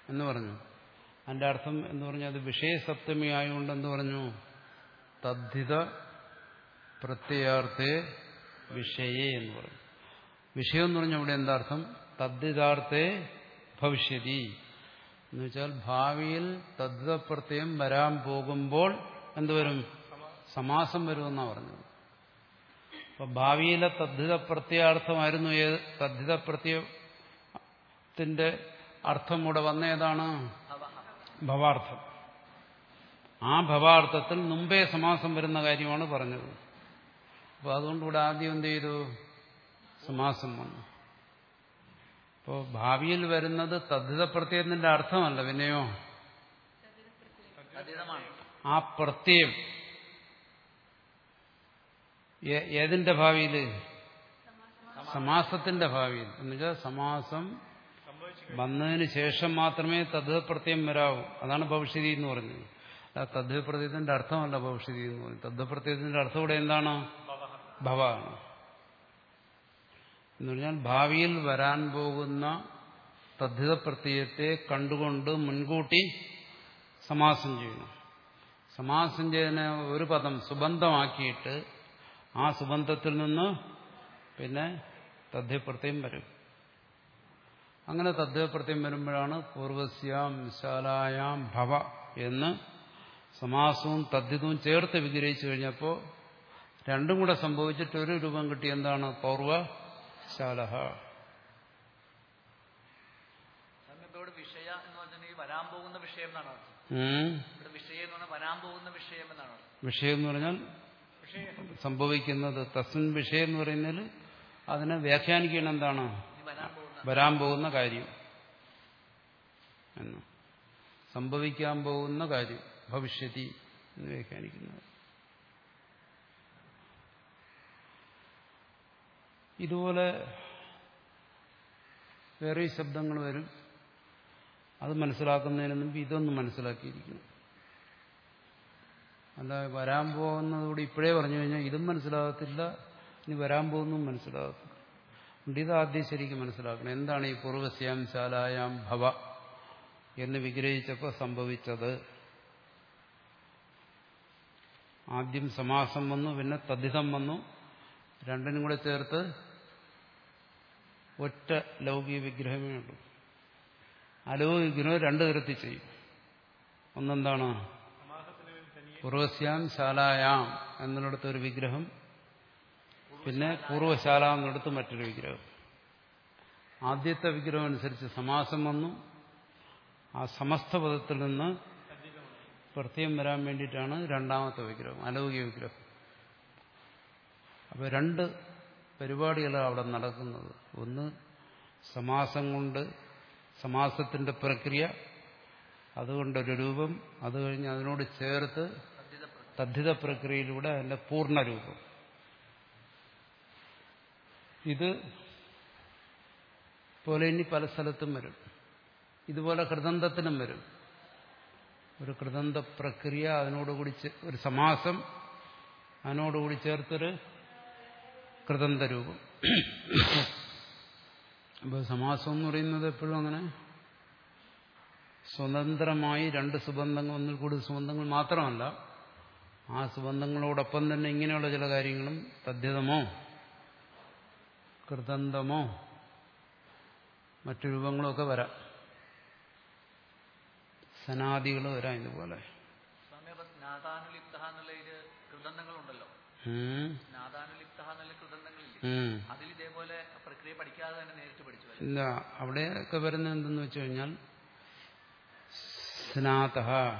എന്ന് പറഞ്ഞു അതിന്റെ അർത്ഥം എന്ന് പറഞ്ഞാൽ അത് വിഷയസപ്തമി ആയതുകൊണ്ട് എന്ന് പറഞ്ഞു തദ്ധിത പ്രത്യയാർത്ഥേ വിഷയേ എന്ന് പറഞ്ഞു വിഷയം എന്ന് പറഞ്ഞാൽ ഇവിടെ എന്താ അർത്ഥം തദ്ധിതാർത്ഥേ ഭവിഷ്യതി എന്ന് വെച്ചാൽ ഭാവിയിൽ തദ്ധിത പ്രത്യയം വരാൻ പോകുമ്പോൾ എന്തുവരും സമാസം വരുമെന്നാണ് പറഞ്ഞത് അപ്പൊ ഭാവിയിലെ തദ്ധിത പ്രത്യാർത്ഥമായിരുന്നു ഏത് തദ്ധിത പ്രത്യയത്തിന്റെ അർത്ഥം ഇവിടെ വന്ന ഏതാണ് ഭവാർത്ഥം ആ ഭവാർത്ഥത്തിൽ മുമ്പേ സമാസം വരുന്ന കാര്യമാണ് പറഞ്ഞത് അപ്പോൾ അതുകൊണ്ട് ഇവിടെ ആദ്യം എന്ത് ചെയ്തു സമാസം വന്നു അപ്പോൾ ഭാവിയിൽ വരുന്നത് തദ്ധിത പ്രത്യയത്തിന്റെ അർത്ഥമല്ല പിന്നെയോ അതീതമാണ് ആ പ്രത്യയം ഏ- ഏതിന്റെ ഭാവിയിൽ സമാസത്തിന്റെ ഭാവിയിൽ എന്നുവെച്ചാൽ സമാസം വന്നതിന് ശേഷം മാത്രമേ തദ്ധിത പ്രത്യയം വരാവൂ അതാണ് ഭവിഷ്യതി എന്ന് പറഞ്ഞത് അല്ല തദ്ധിത പ്രത്യയത്തിന്റെ അർത്ഥമല്ല ഭവിഷ്യതി എന്ന് പറയുന്നത് തദ്ധിത പ്രത്യയത്തിന്റെ അർത്ഥം ഇവിടെ എന്താണ് ഭവാണ് എന്ന് പറഞ്ഞാൽ ഭാവിയിൽ വരാൻ പോകുന്ന തദ്ധിത പ്രത്യയത്തെ കണ്ടുകൊണ്ട് മുൻകൂട്ടി സമാസം ചെയ്യണം സമാസം ചെയ്യുന്ന ഒരു പദം സുബന്ധമാക്കിയിട്ട് ആ സുബന്ധത്തിൽ നിന്ന് പിന്നെ തദ്ധ്യപ്രത്യം വരും അങ്ങനെ തദ്ധ്യപ്രത്യം വരുമ്പോഴാണ് പൂർവസ്യാം ശാലായാം ഭവ എന്ന് സമാസവും തദ്ധിതവും ചേർത്ത് വിഗ്രഹിച്ചു കഴിഞ്ഞപ്പോൾ രണ്ടും കൂടെ സംഭവിച്ചിട്ട് ഒരു രൂപം കിട്ടി എന്താണ് പൗർവശാലഹ സ്വാമി ഇപ്പൊ ഇവിടെ വിഷയ എന്ന് പറഞ്ഞിട്ടുണ്ടെങ്കിൽ വരാൻ പോകുന്ന വിഷയം എന്നാണ് അർത്ഥം ഉം. ഇവിടെ വിഷയം എന്ന് പറഞ്ഞാൽ വരാൻ പോകുന്ന വിഷയം എന്നാണ് അർത്ഥം വിഷയം എന്ന് പറഞ്ഞാൽ സംഭവിക്കുന്നത് തസ്മിൻ വിഷയം എന്ന് പറയുന്നതിൽ അതിനെ വ്യാഖ്യാനിക്കണം എന്താണ് ഇനി വരാൻ പോകുന്ന വരാൻ പോകുന്ന കാര്യം എന്ന് സംഭവിക്കാൻ പോകുന്ന കാര്യം ഭവിഷ്യതി എന്ന് വ്യാഖ്യാനിക്കുന്നത് ഇതുപോലെ വേറെ ശബ്ദങ്ങൾ വരും അത് മനസ്സിലാക്കുന്നതിന് മുമ്പ് ഇതൊന്ന് മനസ്സിലാക്കിയിരിക്കണം അല്ല വരാൻ പോകുന്നതുകൂടി ഇപ്പോഴേ പറഞ്ഞു കഴിഞ്ഞാൽ ഇതും മനസ്സിലാകത്തില്ല ഇനി വരാൻ പോകുന്നതും മനസ്സിലാകത്തില്ല അതുകൊണ്ട് ഇത് ആദ്യം ശരിക്കും മനസ്സിലാക്കണം എന്താണ് ഈ പൂർവസ്യാം ശാലായാം ഭവ എന്ന് വിഗ്രഹിച്ചപ്പോൾ സംഭവിച്ചത് ആദ്യം സമാസം വന്നു പിന്നെ തദ്ധിതം വന്നു രണ്ടിനും കൂടെ ചേർത്ത് ഒറ്റ ലൗകിക വിഗ്രഹമേ ഉള്ളൂ അലൗകിക വിഗ്രഹം രണ്ടു തരത്തിൽ ചെയ്യും ഒന്നെന്താണ് പൂർവസ്യാം ശാലായാം എന്നിടത്ത് ഒരു വിഗ്രഹം പിന്നെ പൂർവശാല എന്നിടത്ത് മറ്റൊരു വിഗ്രഹം ആദ്യത്തെ വിഗ്രഹം അനുസരിച്ച് സമാസം വന്നു ആ സമസ്ത പദത്തിൽ നിന്ന് പ്രത്യം വരാൻ വേണ്ടിയിട്ടാണ് രണ്ടാമത്തെ വിഗ്രഹം അലൗകിക വിഗ്രഹം അപ്പോൾ രണ്ട് പരിപാടികളാണ് അവിടെ നടക്കുന്നത് ഒന്ന് സമാസം കൊണ്ട് സമാസത്തിന്റെ പ്രക്രിയ അതുകൊണ്ടൊരു രൂപം അത് കഴിഞ്ഞ് അതിനോട് ചേർത്ത് തദ്ധിത പ്രത്യം തദ്ധിത പ്രക്രിയയിലൂടെ അതിന്റെ പൂർണ്ണരൂപം ഇത് പോലെ ഇനി പല സ്ഥലത്തും വരും ഇതുപോലെ കൃതന്തത്തിനും വരും ഒരു കൃതന്ത പ്രക്രിയ അതിനോടുകൂടി ചേ- ഒരു സമാസം അതിനോടുകൂടി ചേർത്തൊരു കൃതന്ത രൂപം അപ്പോൾ സമാസം എന്ന് പറയുന്നത് എപ്പോഴും അങ്ങനെ സ്വതന്ത്രമായി രണ്ട് സുബന്ധങ്ങൾ ഒന്നിൽ കൂടുതൽ സുബന്ധങ്ങൾ മാത്രമല്ല ആ സുബന്ധങ്ങളോടൊപ്പം തന്നെ ഇങ്ങനെയുള്ള ചില കാര്യങ്ങളും തദ്ധിതമോ കൃതന്തമോ മറ്റു രൂപങ്ങളൊക്കെ വരാം സനാദികൾ വരാം ഇതുപോലെ സ്വാമി അപ്പൊ നാദാനുലിപ്ത എന്നുള്ള ഇത് കൃതന്തങ്ങളുണ്ടല്ലോ ഉം. നാദാനുലിപ്ത എന്നുള്ള കൃതന്തങ്ങളില്ലേ ഉം. അതിൽ ഇതേപോലെ പ്രക്രിയ പഠിക്കാതെ തന്നെ നേരിട്ട് പഠിച്ചു വരും ഇല്ല അവിടെയൊക്കെ വരുന്നത് എന്തെന്ന് വെച്ച് കഴിഞ്ഞാൽ സ്നാത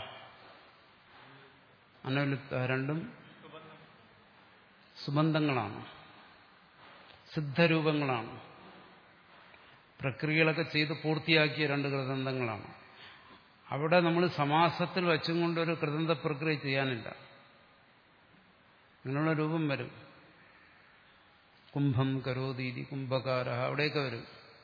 അനുലിപ്ത രണ്ടും സുബന്ധങ്ങളാണ് സിദ്ധരൂപങ്ങളാണ് പ്രക്രിയകളൊക്കെ ചെയ്ത് പൂർത്തിയാക്കിയ രണ്ട് കൃതന്തങ്ങളാണ് അവിടെ നമ്മൾ സമാസത്തിൽ വെച്ചും കൊണ്ടൊരു കൃതന്ത പ്രക്രിയ ചെയ്യാനില്ല അങ്ങനെയുള്ള രൂപം വരും കുംഭം കരോതീതി കുംഭകാര അവിടെയൊക്കെ വരും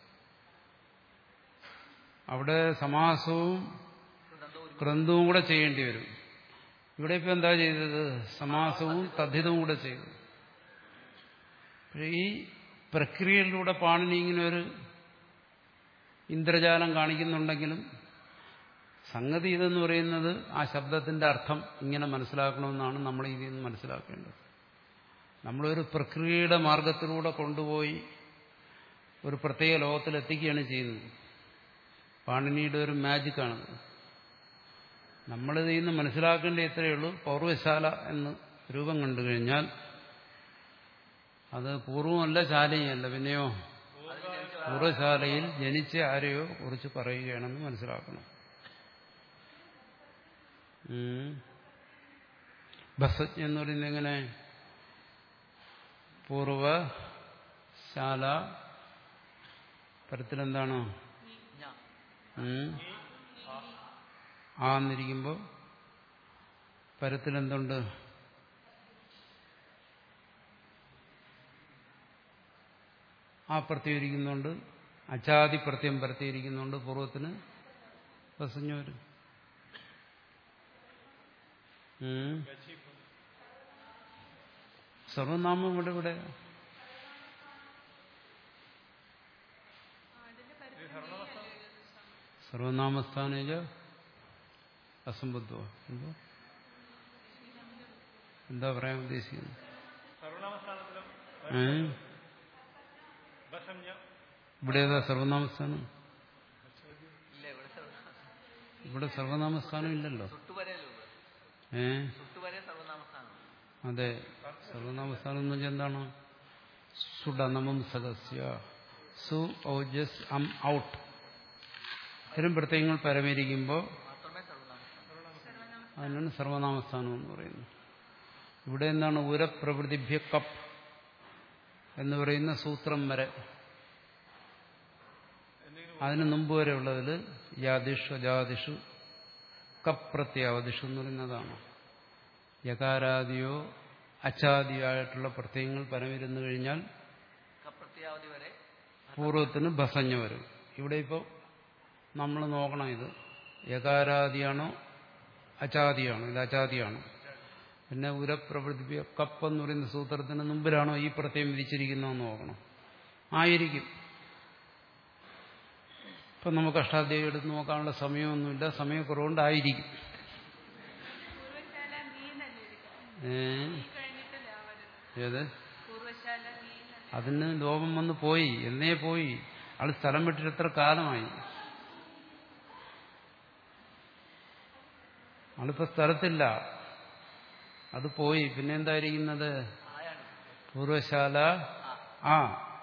അവിടെ സമാസവും കൃതന്തവും ക്രന്തുവും കൂടെ ചെയ്യേണ്ടി വരും ഇവിടെ ഇപ്പൊ എന്താ ചെയ്തത് സമാസവും തദ്ധിതവും കൂടെ ചെയ്തു പക്ഷേ ഈ പ്രക്രിയയിലൂടെ പാണിനി ഇങ്ങനെ ഒരു ഇന്ദ്രജാലം കാണിക്കുന്നുണ്ടെങ്കിലും സംഗതി ഇതെന്ന് പറയുന്നത് ആ ശബ്ദത്തിന്റെ അർത്ഥം ഇങ്ങനെ മനസ്സിലാക്കണമെന്നാണ് നമ്മൾ ഇതിൽ നിന്ന് മനസ്സിലാക്കേണ്ടത് നമ്മളൊരു പ്രക്രിയയുടെ മാർഗത്തിലൂടെ കൊണ്ടുപോയി ഒരു പ്രത്യേക ലോകത്തിൽ എത്തിക്കുകയാണ് ചെയ്യുന്നത് പാണിനിയുടെ ഒരു മാജിക്കാണത് നമ്മളിതിൽ നിന്ന് മനസ്സിലാക്കേണ്ട ഇത്രയേ ഉള്ളൂ പൗർവശാല എന്ന് രൂപം കണ്ടു കഴിഞ്ഞാൽ അത് പൂർവമല്ല ശാലയല്ല പിന്നെയോ പൂർവ്വശാലയിൽ ജനിച്ച ആരെയോ കുറിച്ച് പറയുകയാണെന്ന് മനസ്സിലാക്കണം ഉം. ബസജ്ഞ എന്ന് പറയുന്നത് എങ്ങനെ പൂർവശാല പരത്തിലെന്താണ് ഞാ ഉം. ആന്നിരിക്കുമ്പോൾ പരത്തിലെന്തുണ്ട് ആ പ്രത്യം ഇരിക്കുന്നുണ്ട് അചാതി പ്രത്യം പരത്തിയിരിക്കുന്നുണ്ട് പൂർവ്വത്തിന് ബസഞ്ഞ വരും ഉം. സർവനാമം ഇവിടെ ഇവിടെ സർവനാമസ്ഥാനേജ അസംബദ്ധോ എന്തോ എന്താ പറയാൻ ഉദ്ദേശിക്കുന്നത് സർവനാമസ്ഥാനത്തിലും ഏ ബസംജ്ഞ ഇവിടെ ഏതാ സർവനാമസ്ഥാനം ഇല്ല ഇവിടെ സർവ- ഇവിടെ സർവനാമസ്ഥാനം ഇല്ലല്ലോ സുട്ടുവരെയല്ലോ ഉള്ളത്. ഏ സുട്ടുവരെ സർവനാമസ്ഥാനം അതെ സർവനാമസ്ഥാനം എന്ന് വെച്ചാൽ എന്താണ് സുഡനമം സദസ്യ സു ഔജസ് അം ഔട്ട് ഇത്തരം പ്രത്യയങ്ങൾ പരമേരിക്കുമ്പോൾ മാത്രമേ സർവനാമസ്ഥാനം അതിനാണ് സർവനാമസ്ഥാനം എന്ന് പറയുന്നത് ഇവിടെ എന്താണ് ഉരപ്രവൃത്തിഭ്യ കപ്പ് എന്ന് പറയുന്ന സൂത്രം വരെ അതിന് മുമ്പ് വരെ ഉള്ളതിൽ യാദിഷു അജാദിഷു കപ്പ് പ്രത്യാവദിഷു എന്ന് പറയുന്നതാണ് യകാരാദിയോ അച്ചാദിയോ ആയിട്ടുള്ള പ്രത്യയങ്ങൾ പരമിരുന്നു കഴിഞ്ഞാൽ കപ്രത്യാവധി വരെ പൂർവ്വത്തിന് ഭസഞ്ഞ വരും ഇവിടെ ഇപ്പോൾ നമ്മൾ നോക്കണം ഇത് യകാരാദിയാണോ അചാദിയാണോ ഇത് അചാദിയാണോ പിന്നെ ഉരപ്രവൃത്തി കപ്പ് എന്ന് പറയുന്ന സൂത്രത്തിന് മുമ്പിലാണോ ഈ പ്രത്യേകം വിധിച്ചിരിക്കുന്നതെന്ന് നോക്കണം ആയിരിക്കും ഇപ്പം നമുക്ക് അഷ്ടാധ്യായം എടുത്ത് നോക്കാനുള്ള സമയമൊന്നുമില്ല സമയക്കുറവുകൊണ്ടായിരിക്കും പൂർവശാല നീന്നല്ലേ എടുക്കുന്നത് ഏ നീ കഴിഞ്ഞിട്ടല്ലേ ആ വരുന്നത് ഏത് പൂർവശാല നീന്നല്ലേ അതിന് ലോകം വന്ന് പോയി എന്നേ പോയി ആള് സ്ഥലം വിട്ടിട്ട് എത്ര കാലമായി ആളിപ്പോ സ്ഥലത്തില്ല അത് പോയി പിന്നെ എന്തായിരിക്കുന്നത് ആയാണ് പൂർവശാല ആ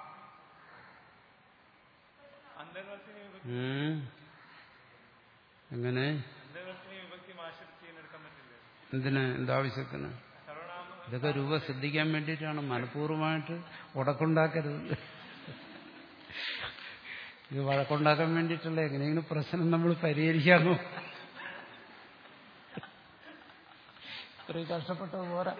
അന്തർവർത്തിന് വിഭക്തി ഉം. എങ്ങനെ അന്തർവർത്തിന് വിഭക്തി ആശ്രിച്ച് എടുക്കാൻ പറ്റില്ല എന്തിന് എന്താവശ്യത്തിന് സർവനാമം ഇതൊക്കെ രൂപ ശ്രദ്ധിക്കാൻ വേണ്ടിയിട്ടാണ് മനഃപൂർവ്വമായിട്ട് ഉടക്കുണ്ടാക്കരുത് ഇത് വഴക്കുണ്ടാക്കാൻ വേണ്ടിയിട്ടല്ല എങ്ങനെയെങ്കിലും പ്രശ്നം നമ്മൾ പരിഹരിക്കാമോ ഇത്രയും കഷ്ടപ്പെട്ടത് പോരാ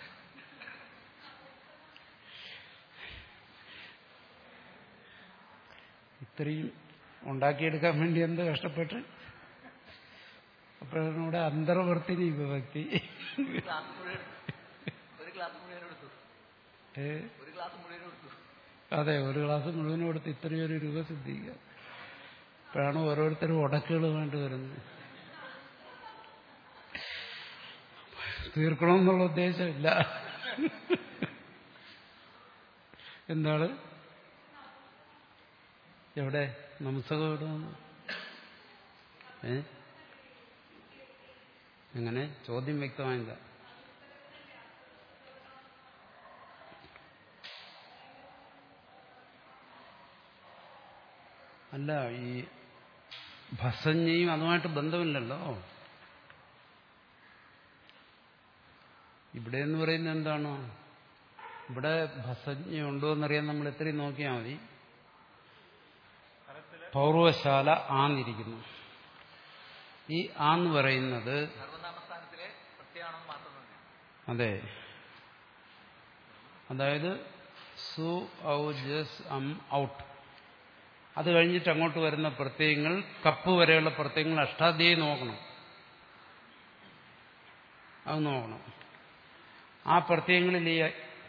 ഇത്രയും ഉണ്ടാക്കിയെടുക്കാൻ വേണ്ടി എന്ത് കഷ്ടപ്പെട്ട് അപ്പോഴാണ് ഇവിടെ അന്തർവർത്തിനി വിഭക്തി ഒരു ക്ലാസ് മുഴുവൻ ഒരു ക്ലാസ് മുഴുവൻ എടുത്തു ഏ ഒരു ക്ലാസ് മുഴുവൻ എടുത്തു അതെ ഒരു ക്ലാസ് മുഴുവനും കൊടുത്ത് ഇത്രയൊരു രൂപ സിദ്ധിക്കുക ഇപ്പോഴാണ് ഓരോരുത്തരും ഉടക്കുകൾ വേണ്ടി വരുന്നത് തീർക്കണമെന്നുള്ള ഉദ്ദേശമില്ല എന്താണ് എവിടെ നമസ്തകം എവിടെ വന്നു ഏ എങ്ങനെ ചോദ്യം വ്യക്തമായില്ല അല്ല ഈ ഭസഞ്ഞയും അതുമായിട്ട് ബന്ധമില്ലല്ലോ ഇവിടെ എന്ന് പറയുന്നത് എന്താണ് ഇവിടെ ഭസജ്ഞയുണ്ടോ എന്നറിയാൻ നമ്മൾ എത്രയും നോക്കിയാൽ മതി പൗർവശാല ആന്നിരിക്കുന്നു ഈ ആന്ന് പറയുന്നത് സർവനാമസ്ഥാനത്തിലെ പ്രത്യാണെന്ന് മാത്രം തന്നെ അതെ അതായത് സു ഔ ജസ് അം ഔട്ട് അത് കഴിഞ്ഞിട്ട് അങ്ങോട്ട് വരുന്ന പ്രത്യയങ്ങൾ കപ്പ് വരെയുള്ള പ്രത്യയങ്ങൾ അഷ്ടാധ്യായി നോക്കണം അത് നോക്കണം ആ പ്രത്യയങ്ങളിൽ ഈ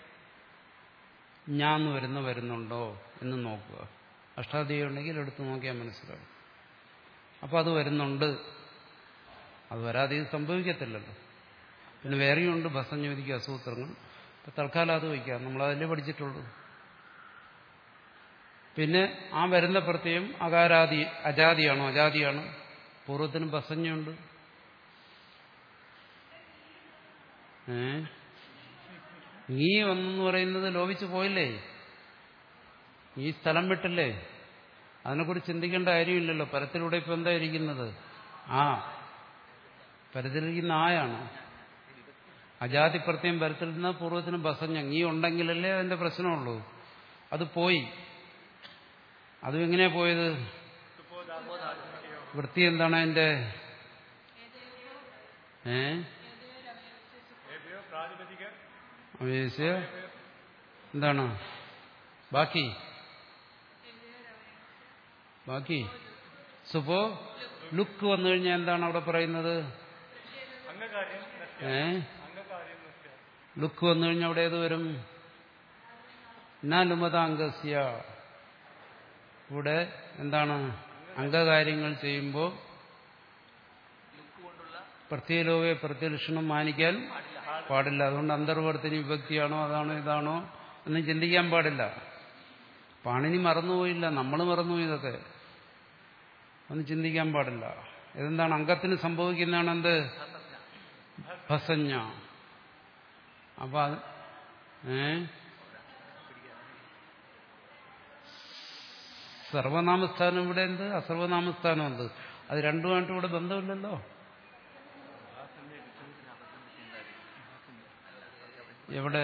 ഞാന്ന് വരുന്ന വരുന്നുണ്ടോ എന്ന് നോക്കുക അഷ്ടാധ്യായം ഉണ്ടെങ്കിൽ എടുത്ത് നോക്കിയാൽ മനസ്സിലാവും അപ്പോൾ അത് വരുന്നുണ്ട് അത് വരാതെ ഇത് സംഭവിക്കത്തില്ലല്ലോ പിന്നെ വേറെയുണ്ട് ഭസഞ്യോതിക്കുക സൂത്രങ്ങൾ ഇപ്പം തൽക്കാലം അത് വയ്ക്കാം നമ്മളതല്ലേ പഠിച്ചിട്ടുള്ളൂ പിന്നെ ആ വരുന്ന പ്രത്യയം അകാരാദി അജാതിയാണോ അജാതിയാണോ പൂർവ്വത്തിനും ബസഞ്ഞുണ്ട് ഏ നീ ഒന്നെന്ന് പറയുന്നത് ലോപിച്ചു പോയില്ലേ ഈ സ്ഥലം വിട്ടില്ലേ അതിനെക്കുറിച്ച് ചിന്തിക്കേണ്ട കാര്യമില്ലല്ലോ പരത്തിലൂടെ ഇപ്പൊ എന്താ ഇരിക്കുന്നത് ആ പരത്തിലിരിക്കുന്ന ആയാണ് അജാതി പ്രത്യം പരത്തിൽ നിന്ന് പൂർവ്വത്തിന് ബസഞ്ഞ നീ ഉണ്ടെങ്കിലല്ലേ അതിന്റെ പ്രശ്നമുള്ളൂ അത് പോയി അതും എങ്ങനെയാ പോയത് വൃത്തി എന്താണ് അതിന്റെ ഏ ഏഭ്യോ പ്രാതിപതിക അവേശ്യ എന്താണ് ബാക്കി ബാക്കി സുപ്പോ ലുക്ക് വന്നു കഴിഞ്ഞാൽ എന്താണ് അവിടെ പറയുന്നത് അംഗകാര്യം നശ്യ ഏ അംഗകാര്യം നശ്യ ലുക്ക് വന്നു കഴിഞ്ഞാൽ അവിടെ ഏത് വരും നുമതാംഗസ്യ ഇവിടെ എന്താണ് അംഗകാര്യങ്ങൾ ചെയ്യുമ്പോൾ പ്രത്യേലോകെ പ്രത്യലക്ഷണം മാനിക്കാൻ പാടില്ല അതുകൊണ്ട് അന്തർവർത്തിനി വിഭക്തിയാണോ അതാണോ ഇതാണോ എന്ന് ചിന്തിക്കാൻ പാടില്ല പാണിനി മറന്നുപോയില്ല നമ്മൾ മറന്നുപോയി ഇതൊക്കെ ഒന്നും ചിന്തിക്കാൻ പാടില്ല ഇതെന്താണ് അംഗത്തിന് സംഭവിക്കുന്നതാണ് എന്ത് ഭസഞ്ഞ അപ്പൊ അത് ഏ സർവനാമസ്ഥാനം ഇവിടെ എന്ത് അസർവനാമസ്ഥാനം എന്ത് അത് രണ്ടുമായിട്ട് ഇവിടെ ബന്ധമില്ലല്ലോ എവിടെ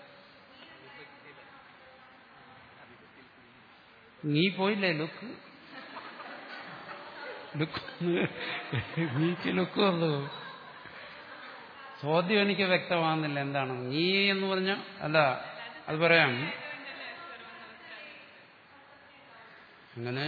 നീ പോയില്ലേ ലുക്ക് ലുക്ക് നീക്ക് ലുക്ക് വന്നു ചോദ്യം എനിക്ക് വ്യക്തമാകുന്നില്ല എന്താണ് നീ എന്ന് പറഞ്ഞ അല്ല അത് പറയാം അങ്ങനെ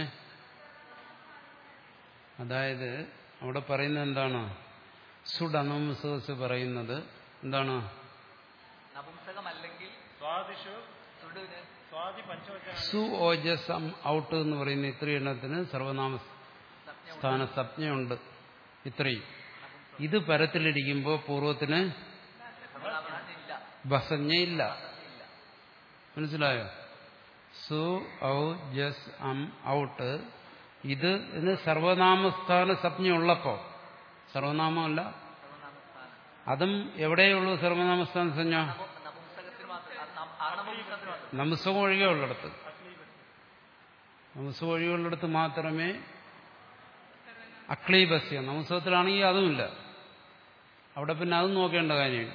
അതായത് അവിടെ പറയുന്നത് എന്താണ് സുഡനോംസേഴ്സ് പറയുന്നത് എന്താണ് നപുംസകമല്ലെങ്കിൽ സ്വാദിഷു സുഡിന് സ്വാതി പഞ്ചവചന സു ഓജസ് അം ഔട്ട് എന്ന് പറയുന്ന ഇത്രയും എണ്ണത്തിന് സർവനാമ സ്ഥാന സപ്ഞയുണ്ട് ഇത്രയും ഇത് പരത്തിലിരിക്കുമ്പോൾ പൂർവ്വത്തിന് ഇല്ല ബസഞ്ഞയില്ല മനസ്സിലായോ സു ഔ ജസ് അം ഔട്ട് ഇത് ഇതിന് സർവനാമസ്ഥാന സപ്ഞ ഉള്ളപ്പോ സർവനാമമല്ല അതും എവിടെയുള്ളൂ സർവനാമസ്ഥാന സഞ്ജ നപുംസകത്തിന് മാത്രം അത് നം- ആ നപുംസകത്തിന് മാത്രം നമസ്സുഖം ഒഴികെ ഉള്ളിടത്ത് നമസ്സുഖം ഒഴികെയുള്ളിടത്ത് മാത്രമേ അക്ലീബസ്യ നമസ്സുഖത്തിലാണെങ്കിൽ അതുമില്ല അവിടെ പിന്നെ അതും നോക്കേണ്ട കാര്യമില്ല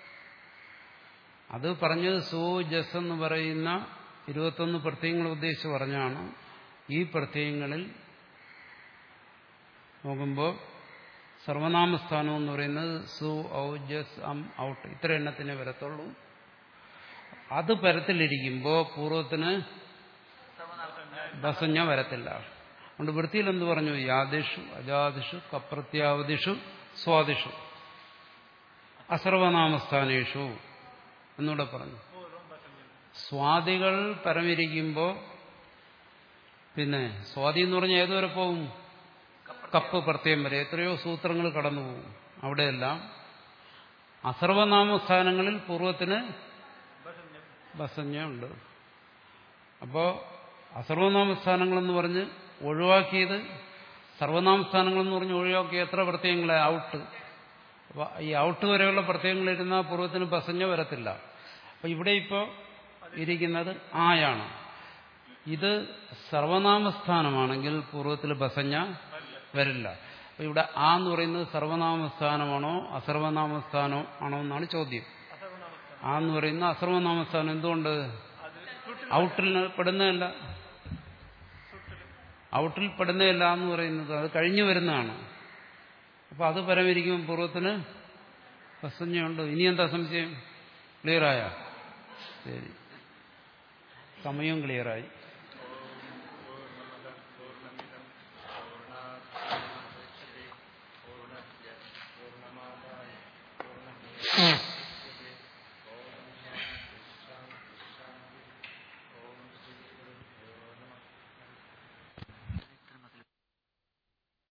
അത് പറഞ്ഞത് സു ജസ് എന്ന് പറയുന്ന ഇരുപത്തൊന്ന് പ്രത്യയങ്ങൾ ഉദ്ദേശിച്ച് പറഞ്ഞാണ് ഈ പ്രത്യയങ്ങളിൽ നോക്കുമ്പോൾ സർവനാമസ്ഥാനം എന്ന് പറയുന്നത് സു ഔ ജസ് അം ഔട്ട് ഇത്ര എണ്ണത്തിനെ വരത്തുള്ളൂ അത് പരത്തിലിരിക്കുമ്പോൾ പൂർവ്വത്തിന് ബസഞ്ഞ വരത്തില്ല അതുകൊണ്ട് വൃത്തിയിൽ എന്ത് പറഞ്ഞു യാദിഷു അജാദിഷു കപ്രത്യാവതിഷു സ്വാദിഷു അസർവനാമസ്ഥാനേഷു എന്നൂടെ പറഞ്ഞു സ്വാദികൾ പരമിരിക്കുമ്പോൾ പിന്നെ സ്വാതി എന്ന് പറഞ്ഞാൽ ഏതുവരെ പോകും കപ്പ് പ്രത്യം വരെ എത്രയോ സൂത്രങ്ങൾ കടന്നു പോകും അവിടെയെല്ലാം അസർവനാമസ്ഥാനങ്ങളിൽ പൂർവ്വത്തിന് ബസഞ്ഞ ഉണ്ട് അപ്പോ അസർവനാമസ്ഥാനങ്ങളെന്ന് പറഞ്ഞ് ഒഴിവാക്കിയത് സർവനാമസ്ഥാനങ്ങളെന്ന് പറഞ്ഞ് ഒഴിവാക്കിയ എത്ര പ്രത്യയങ്ങളെ ഔട്ട് അപ്പൊ ഈ ഔട്ട് വരെയുള്ള പ്രത്യയങ്ങളിരുന്നാൽ പൂർവ്വത്തിന് ബസഞ്ഞ വരത്തില്ല അപ്പൊ ഇവിടെ ഇപ്പോ ഇരിക്കുന്നത് ആയാണ് ഇത് സർവനാമസ്ഥാനമാണെങ്കിൽ പൂർവ്വത്തിൽ ബസഞ്ഞ വരില്ല അപ്പൊ ഇവിടെ ആ എന്ന് പറയുന്നത് സർവനാമസ്ഥാനമാണോ അസർവനാമസ്ഥാനോ ആണോ എന്നാണ് ചോദ്യം ആ എന്ന് പറയുന്ന അസർവനാമസ്ഥാനം എന്തുകൊണ്ട് ഔട്ടിൽ പെടുന്നതല്ല ഔട്ടിൽ പെടുന്നതല്ല എന്ന് പറയുന്നത് അത് കഴിഞ്ഞു വരുന്നതാണ് അപ്പൊ അത് പരമിരിക്കും പൂർവ്വത്തിന് പ്രസഞ്ജയുണ്ട് ഇനി എന്താ സംശയം ക്ലിയറായ ശരി സമയവും ക്ലിയറായി